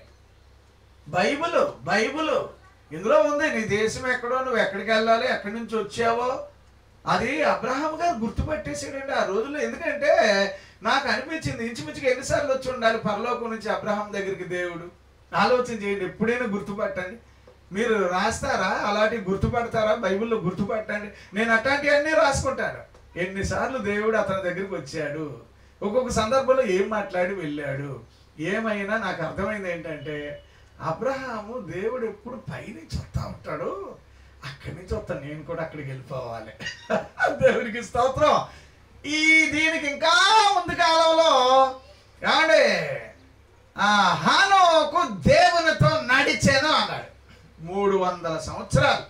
బైబిల్ బైబిల్ ఇందులో ఉంది నీ దేశం ఎక్కడో నువ్వు ఎక్కడికి వెళ్ళాలి ఎక్కడి నుంచి వచ్చావో అది అబ్రహాం గారు గుర్తుపట్టేసాడండి ఆ రోజుల్లో ఎందుకంటే నాకు అనిపించింది ఇంచుమించుగా ఎన్నిసార్లు వచ్చి ఉండాలి పరలోకం నుంచి అబ్రహాం దగ్గరికి దేవుడు ఆలోచన చేయండి ఎప్పుడైనా గుర్తుపట్టండి మీరు రాస్తారా అలాంటివి గుర్తుపడతారా బైబిల్లో గుర్తుపట్టండి నేను అట్లాంటివన్నీ రాసుకుంటాను ఎన్నిసార్లు దేవుడు అతని దగ్గరికి వచ్చాడు ఒక్కొక్క సందర్భంలో ఏం మాట్లాడి వెళ్ళాడు ఏమైనా నాకు అర్థమైంది ఏంటంటే అబ్రహాము దేవుడు ఎప్పుడు పైనుంచి వస్తా ఉంటాడు అక్కడి నుంచి వస్తా నేను కూడా అక్కడికి వెళ్ళిపోవాలి దేవుడికి స్తోత్రం ఈ దీనికి ఇంకా ముందు కాలంలో ఏమండి ఆ హానోకు దేవునితో నడిచాను అన్నాడు మూడు వందల సంవత్సరాలు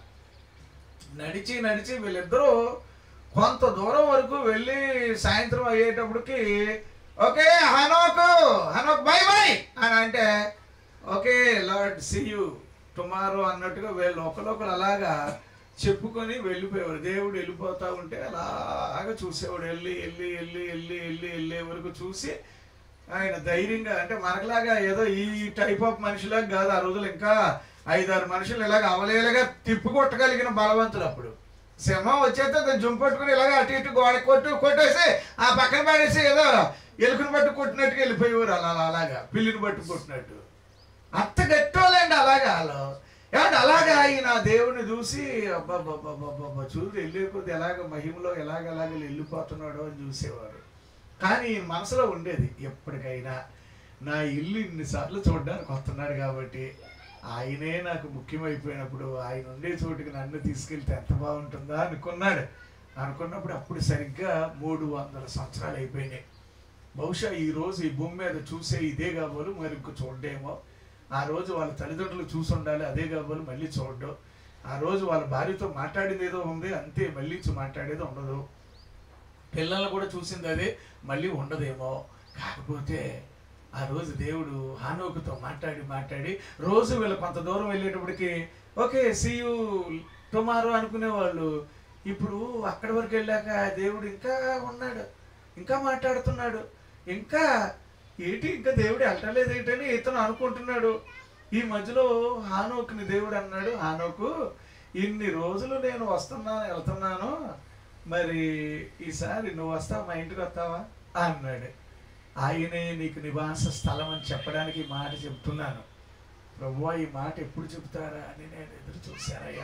నడిచి నడిచి వీళ్ళిద్దరూ కొంత దూరం వరకు వెళ్ళి సాయంత్రం అయ్యేటప్పటికి ఓకే హనోకు హనోక్ బై బై అని అంటే okay Lord see you tomorrow అన్నట్టుగా వీళ్ళు ఒకరొకరు అలాగా చెప్పుకొని వెళ్ళిపోయేవారు దేవుడు వెళ్ళిపోతా ఉంటే అలాగా చూసేవాడు వెళ్ళి వెళ్ళి వెళ్ళి వెళ్ళి వెళ్ళి వెళ్ళే వరకు చూసి ఆయన ధైర్యంగా అంటే మనకులాగా ఏదో ఈ టైప్ ఆఫ్ మనిషిలాగా కాదు ఆ రోజులు ఇంకా ఐదారు మనుషులు ఇలాగ అవలేలుగా తిప్పికొట్టగలిగిన బలవంతులు అప్పుడు సింహం వచ్చేస్తే దాన్ని జుంపు పట్టుకుని ఇలాగ అటు ఇటు గోడ కొట్టు కొట్టేసి ఆ పక్కన పడేసి ఏదో ఎలుకను పట్టు కొట్టినట్టుగా వెళ్ళిపోయేవారు అలా అలా అలాగా పిల్లిని పట్టు కొట్టినట్టు అంత గట్టోలేండి అలాగా వాళ్ళు ఏమంటే అలాగా ఆయన దేవుడిని చూసి అబ్బాబ్బాబ్బాబ్బా చూసి వెళ్ళే కొద్ది ఎలాగ మహిమలో ఎలాగ ఎలాగ వెళ్ళిపోతున్నాడో అని చూసేవారు కానీ ఈయన మనసులో ఉండేది ఎప్పటికైనా నా ఇల్లు ఇన్నిసార్లు చూడడానికి వస్తున్నాడు కాబట్టి ఆయనే నాకు ముఖ్యమైపోయినప్పుడు ఆయన ఉండే చోటుకి నన్ను తీసుకెళ్తే ఎంత బాగుంటుందా అనుకున్నాడు అనుకున్నప్పుడు అప్పుడు సరిగ్గా మూడు వందల సంవత్సరాలు అయిపోయినాయి బహుశా ఈ రోజు ఈ భూమి మీద చూసే ఇదే కాబోలు మరి ఇంకో చూడడేమో ఆ రోజు వాళ్ళ తల్లిదండ్రులు చూసి ఉండాలి అదే కాబోలు మళ్ళీ చూడడం ఆ రోజు వాళ్ళ భార్యతో మాట్లాడింది ఏదో ఉంది అంతే మళ్ళీ చూ- మాట్లాడేది ఉండదు పిల్లల్ని కూడా చూసింది అదే మళ్ళీ ఉండదేమో కాకపోతే ఆ రోజు దేవుడు హానోకుతో మాట్లాడి మాట్లాడి రోజు వీళ్ళు కొంత దూరం వెళ్ళేటప్పటికి ఓకే సీయు టుమారో అనుకునేవాళ్ళు ఇప్పుడు అక్కడి వరకు వెళ్ళాక దేవుడు ఇంకా ఉన్నాడు ఇంకా మాట్లాడుతున్నాడు ఇంకా ఏంటి ఇంకా దేవుడు వెళ్ళలేదు ఏంటని ఇతను అనుకుంటున్నాడు ఈ మధ్యలో హానోకుని దేవుడు అన్నాడు హానోకు ఇన్ని రోజులు నేను వస్తున్నాను వెళ్తున్నాను మరి ఈసారి నువ్వు వస్తావా మా ఇంటికి వస్తావా అన్నాడు ఆయనే నీకు నివాస స్థలం అని చెప్పడానికి ఈ మాట చెప్తున్నాను ప్రభువా ఈ మాట ఎప్పుడు చెప్తారా అని నేను ఎదురు చూశానయ్యా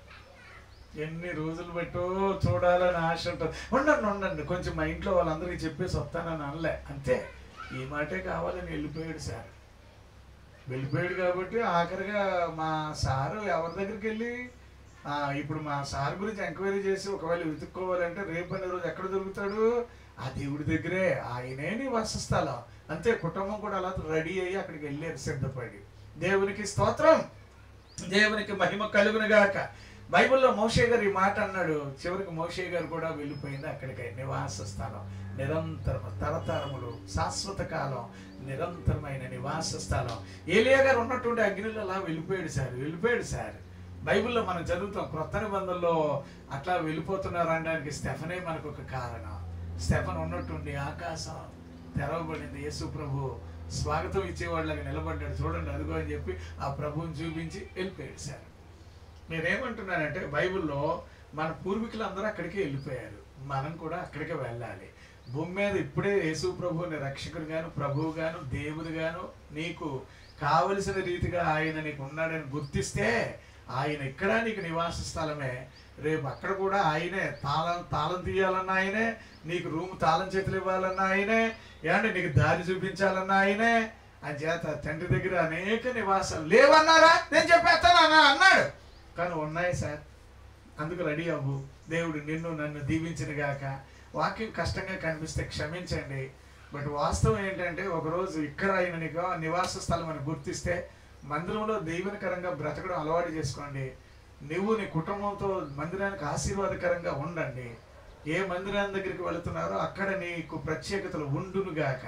ఎన్ని రోజులు పెట్టో చూడాలని ఆశ ఉంటుంది ఉండండి ఉండండి కొంచెం మా ఇంట్లో వాళ్ళందరికీ చెప్పేసి వస్తానని అనలే అంతే ఈ మాటే కావాలని వెళ్ళిపోయాడు సార్ వెళ్ళిపోయాడు కాబట్టి ఆఖరిగా మా సారు ఎవరి దగ్గరికి వెళ్ళి ఆ, ఇప్పుడు మా సార్ గురించి ఎంక్వైరీ చేసి ఒకవేళ వెతుక్కోవాలంటే రేపు అనే రోజు ఎక్కడ దొరుకుతాడు ఆ దేవుడి దగ్గరే ఆయనే నివాస స్థలం అంతే కుటుంబం కూడా అలా రెడీ అయ్యి అక్కడికి వెళ్ళారు సిద్ధపడి దేవునికి స్తోత్రం దేవునికి మహిమ కలుగును గాక బైబిల్లో మోషే గారు ఈ మాట అన్నాడు చివరికి మోషే గారు కూడా వెళ్ళిపోయింది అక్కడికి నివాస స్థలం నిరంతరం తరతరములు శాశ్వత కాలం నిరంతరమైన నివాస స్థలం ఏలియా గారు ఉన్నటువంటి అగ్నిలో అలా వెళ్ళిపోయాడు సార్ వెళ్ళిపోయాడు సార్ బైబిల్లో మనం చదువుతాం క్రొత్త నిబంధనలో అట్లా వెళ్ళిపోతున్నారు అనడానికి స్టెఫనే మనకు ఒక కారణం స్టెఫన్ ఉన్నట్టుండి ఆకాశం తెరవబడింది యేసు ప్రభు స్వాగతం ఇచ్చేవాళ్ళకి నిలబడ్డాడు చూడండి అదిగో అని చెప్పి ఆ ప్రభువుని చూపించి వెళ్ళిపోయాడు సార్ నేనేమంటున్నానంటే బైబిల్లో మన పూర్వీకులందరూ అక్కడికే వెళ్ళిపోయారు మనం కూడా అక్కడికే వెళ్ళాలి భూమి మీద ఇప్పుడే యేసు ప్రభువుని రక్షకుడుగాను ప్రభువుగాను దేవుడుగాను నీకు కావలసిన రీతిగా ఆయన నీకు ఉన్నాడని గుర్తిస్తే ఆయన ఇక్కడ నీకు నివాస స్థలమే రేపు అక్కడ కూడా ఆయనే తాళం తాళం తీయాలన్నా ఆయనే నీకు రూమ్ తాళం చేతులు ఇవ్వాలన్నా ఆయనే ఏమంటే నీకు దారి చూపించాలన్నా ఆయనే అని చేత తండ్రి దగ్గర అనేక నివాసాలు లేవన్నారా నేను చెప్పేస్తాను అన్న అన్నాడు కానీ ఉన్నాయి సార్ అందుకు రెడీ అవ్వు దేవుడు నిన్ను నన్ను దీవించిన గాక వాక్యం కష్టంగా కనిపిస్తే క్షమించండి బట్ వాస్తవం ఏంటంటే ఒకరోజు ఇక్కడ ఆయన నీకు నివాస స్థలం అని గుర్తిస్తే మందిరంలో దీవెనకరంగా బ్రతకడం అలవాటు చేసుకోండి నువ్వు నీ కుటుంబంతో మందిరానికి ఆశీర్వాదకరంగా ఉండండి ఏ మందిరాన్ని దగ్గరికి వెళుతున్నారో అక్కడ నీకు ప్రత్యేకతలు ఉండునుగాక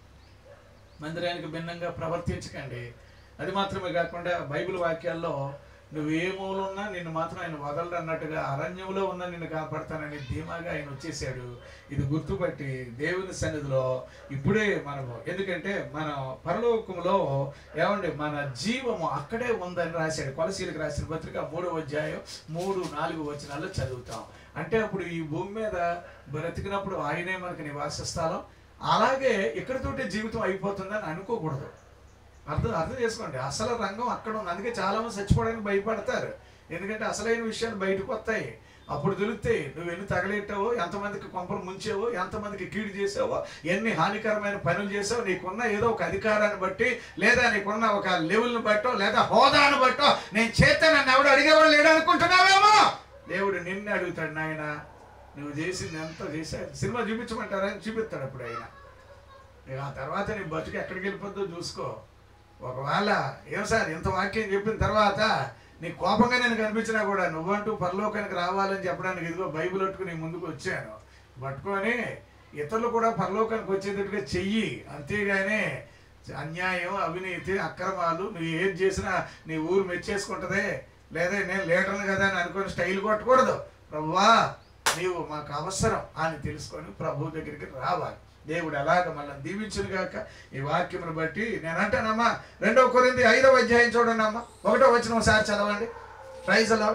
మందిరానికి భిన్నంగా ప్రవర్తించకండి అది మాత్రమే కాకుండా బైబిల్ వాక్యాల్లో నువ్వు ఏ మూలున్నా నిన్ను మాత్రం ఆయన వదలడు అన్నట్టుగా అరణ్యంలో ఉన్న నిన్ను కాపాడతానని ధీమాగా ఆయన వచ్చేసాడు ఇది గుర్తుపట్టి దేవుని సన్నిధిలో ఇప్పుడే మనము ఎందుకంటే మన పరలోకములో ఏమండి మన జీవము అక్కడే ఉందని రాశాడు కొలసీలకు రాసిన పత్రిక మూడో అధ్యాయం మూడు నాలుగు వచనాల్లో చదువుతాం అంటే అప్పుడు ఈ భూమి మీద బ్రతికినప్పుడు ఆయనే మనకి నివాస స్థలం అలాగే ఇక్కడితోటే జీవితం అయిపోతుందని అనుకోకూడదు అర్థం అర్థం చేసుకోండి అసలు రంగం అక్కడ ఉంది అందుకే చాలా మంది చచ్చిపోవడానికి భయపడతారు ఎందుకంటే అసలైన విషయాలు బయటకు వస్తాయి అప్పుడు తెలుస్తాయి నువ్వు ఎన్ని తగలెట్టావో ఎంతమందికి కొంపలు ముంచావో ఎంతమందికి కీడు చేసావో ఎన్ని హానికరమైన పనులు చేసావో నీకున్న ఏదో ఒక అధికారాన్ని బట్టి లేదా నీకున్న ఒక లెవెల్ని బట్టో లేదా హోదాను బట్టో నేను చేస్తే నన్ను ఎవడు అడిగేవాడు లేడు అనుకుంటున్నావేమో దేవుడు నిన్ను అడుగుతాడు నాయన నువ్వు చేసింది ఎంత చేశావు సినిమా చూపించమంటారా అని చూపిస్తాడు అప్పుడు ఆయన ఇక ఆ తర్వాత నీ బతుకు ఎక్కడికి వెళ్ళిపోద్దో చూసుకో ఒకవేళ ఏం సార్ ఇంత వాక్యం చెప్పిన తర్వాత నీ కోపంగా నేను కనిపించినా కూడా నువ్వంటూ పరలోకానికి రావాలని చెప్పడానికి ఇదిగో బైబిల్ పట్టుకుని నీ ముందుకు వచ్చాను పట్టుకొని ఇతరులు కూడా పరలోకానికి వచ్చేటట్టుగా చెయ్యి అంతేగాని అన్యాయం అవినీతి అక్రమాలు నువ్వు ఏది చేసినా నీ ఊరు మెచ్చేసుకుంటదే లేదా నేను లీడర్ని కదా అని అనుకొని స్టైల్ కొట్టకూడదు ప్రభువా నీవు మాకు అవసరం అని తెలుసుకొని ప్రభు దగ్గరికి రావాలి దేవుడు ఎలాగ మళ్ళీ దీవించును గాక ఈ వాక్యమును బట్టి నేను అంటానమ్మా రెండవ కొరింది ఐదవ అధ్యాయం చూడండి అమ్మా ఒకటో వచ్చిన ఒకసారి చదవండి ప్రైజ్ అలా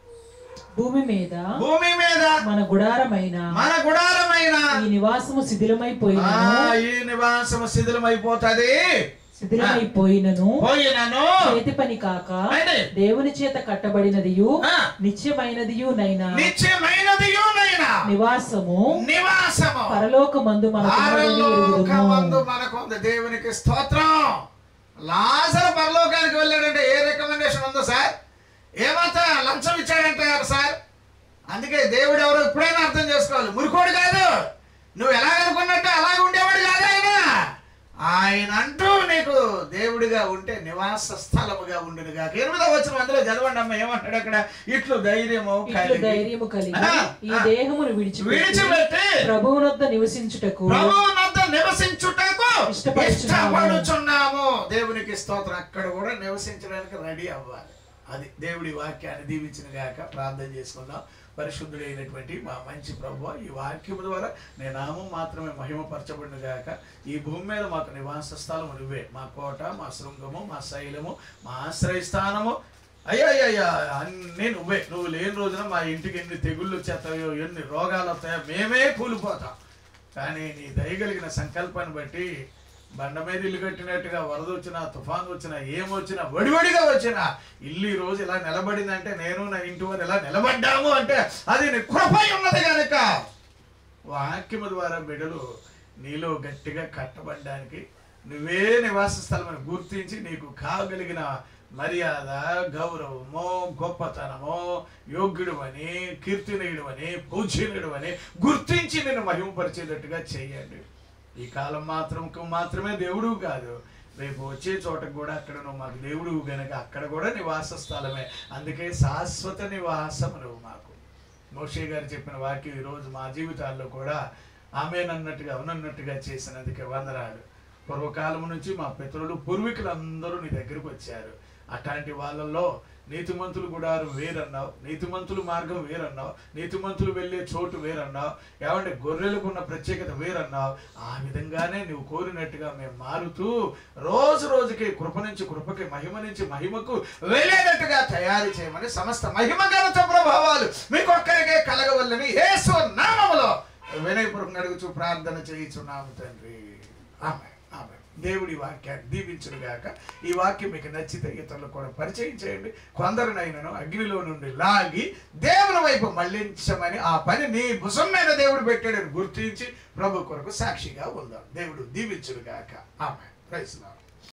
భూమి మీద
భూమి మీద
మన గుడారమైన
మన గుడారమైన
ఈ నివాసము శిథిలమైపోయిన
ఆ, ఈ నివాసము శిథిలమైపోతది
శిథిలమైపోయినను
పోయినను
చేతి పని కాక
అయితే
దేవుని చేత కట్టబడినదియు
ఆ,
నిత్యమైనదియు నైనా
నిత్యమైనది యోనైనా
నివాసము
నివాసము
పరలోకమందు మనకు ఉన్నదని ఎరుగుదుము.
పరలోకమందు మనకుంది దేవునికి స్తోత్రం లాజరు పరలోకానికి వెళ్ళాడంటే ఏ రికమెండేషన్ ఉందో సార్ ఏమంతా లంచం ఇచ్చాడంటారు సార్ అందుకే దేవుడు ఎవరో ఇప్పుడైనా అర్థం చేసుకోవాలి మురికోడు కాదు నువ్వు ఎలాగనుకున్నట్టు అలాగ ఉండేవాడు కాదు ఆయన ఆయన అంటూ నీకు దేవుడిగా ఉంటే నివాస స్థలముగా ఉండును కాక ఎనిమిదో వచ్చిన అందులో చదవండి అమ్మ ఏమంటాడు అక్కడ ఇట్లు ధైర్యము
ఇట్లు
కలిగి
ధైర్యము కలిగి
ఆ,
ఈ
ఆ.
దేహమును విడిచిపెట్టి
విడిచిపెట్టి
ప్రభువునొద్ద నివసించుటకు
ప్రభువునందు నివసించుటకు
ఇష్టపడుచున్నాము.
ఇష్టపడుచున్నాము దేవునికి స్తోత్రం అక్కడ కూడా నివసించడానికి రెడీ అవ్వాలి
అది దేవుడి వాక్యాన్ని దీవించిన గాక ప్రార్థన చేసుకుందాం పరిశుద్ధుడైనటువంటి మా మంచి ప్రభు ఈ వాక్యం ద్వారా నీ నామం మాత్రమే మహిమపరచబడిన గాక ఈ భూమి మీద మాకు నివాస స్థలం నువ్వే మా కోట మా శృంగము మా శైలము మా ఆశ్రయ స్థానము అయ్యా అయ్యా అన్నీ నువ్వే నువ్వు లేని రోజున మా ఇంటికి ఎన్ని తెగుళ్ళు వచ్చేస్తాయో ఎన్ని రోగాలు వస్తాయో మేమే కూలిపోతాం కానీ నీ దయగలిగిన సంకల్పాన్ని బట్టి బండ మీద ఇల్లు కట్టినట్టుగా వరద వచ్చినా తుఫాన్ వచ్చినా ఏమొచ్చినా వడివడిగా వచ్చినా ఇల్లు ఈ రోజు ఇలా నిలబడిందంటే నేను నా ఇంటి వారు ఇలా నిలబడ్డాము అంటే అది నీ కృపై ఉన్నది కనుక వాక్యము ద్వారా బిడలు నీలో గట్టిగా కట్టబడ్డానికి నువ్వే నివాస స్థలమని గుర్తించి నీకు కాగలిగిన మర్యాద గౌరవము గొప్పతనము యోగ్యుడు అని కీర్తినీయుడు అని పూజనీయుడు అని గుర్తించి నేను మహిమపరిచేటట్టుగా చేయండి ఈ కాలం మాత్రం మాత్రమే దేవుడు కాదు రేపు వచ్చే చోటకు కూడా అక్కడ నువ్వు మాకు దేవుడు గనక అక్కడ కూడా నివాస స్థలమే అందుకే శాశ్వత నివాసం నువ్వు మాకు మోషే గారు చెప్పిన వాక్యం ఈరోజు మా జీవితాల్లో కూడా ఆమెనన్నట్టుగా అవునన్నట్టుగా చేసినందుకే వందనాలు పూర్వకాలం నుంచి మా పితరులు పూర్వీకులు అందరూ నీ దగ్గరకు వచ్చారు అట్లాంటి వాళ్ళల్లో నీతిమంతులు గుడారు వేరన్నావు నీతిమంతులు మార్గం వేరన్నావు నీతిమంతులు వెళ్ళే చోటు వేరన్నావు ఏమంటే గొర్రెలకు ఉన్న ప్రత్యేకత వేరన్నావు ఆ విధంగానే నువ్వు కోరినట్టుగా మేము మారుతూ రోజు రోజుకి కృప నుంచి కృపకి మహిమ నుంచి మహిమకు వెళ్ళేటట్టుగా తయారు చేయమని సమస్త మహిమ ఘనత ప్రభావాలు మీకు ఒక్కరికే కలగవల్లని యేసు నామములో వినయపూర్వకంగా అడుగుచు ప్రార్థన చేయించున్నాము తండ్రి ఆమె ఆమె దేవుడి వాక్యాన్ని దీవించును గాక ఈ వాక్యం మీకు నచ్చితే ఇతరులకు కూడా పరిచయం చేయండి కొందరినైనను అగ్నిలో నుండి లాగి దేవుని వైపు మళ్లించమని ఆ పని నీ భుజం మీద దేవుడు పెట్టాడని గుర్తించి ప్రభు కొరకు సాక్షిగా ఉందాం దేవుడు దీవించును గాక ఆమె ప్రైజ్ లార్డ్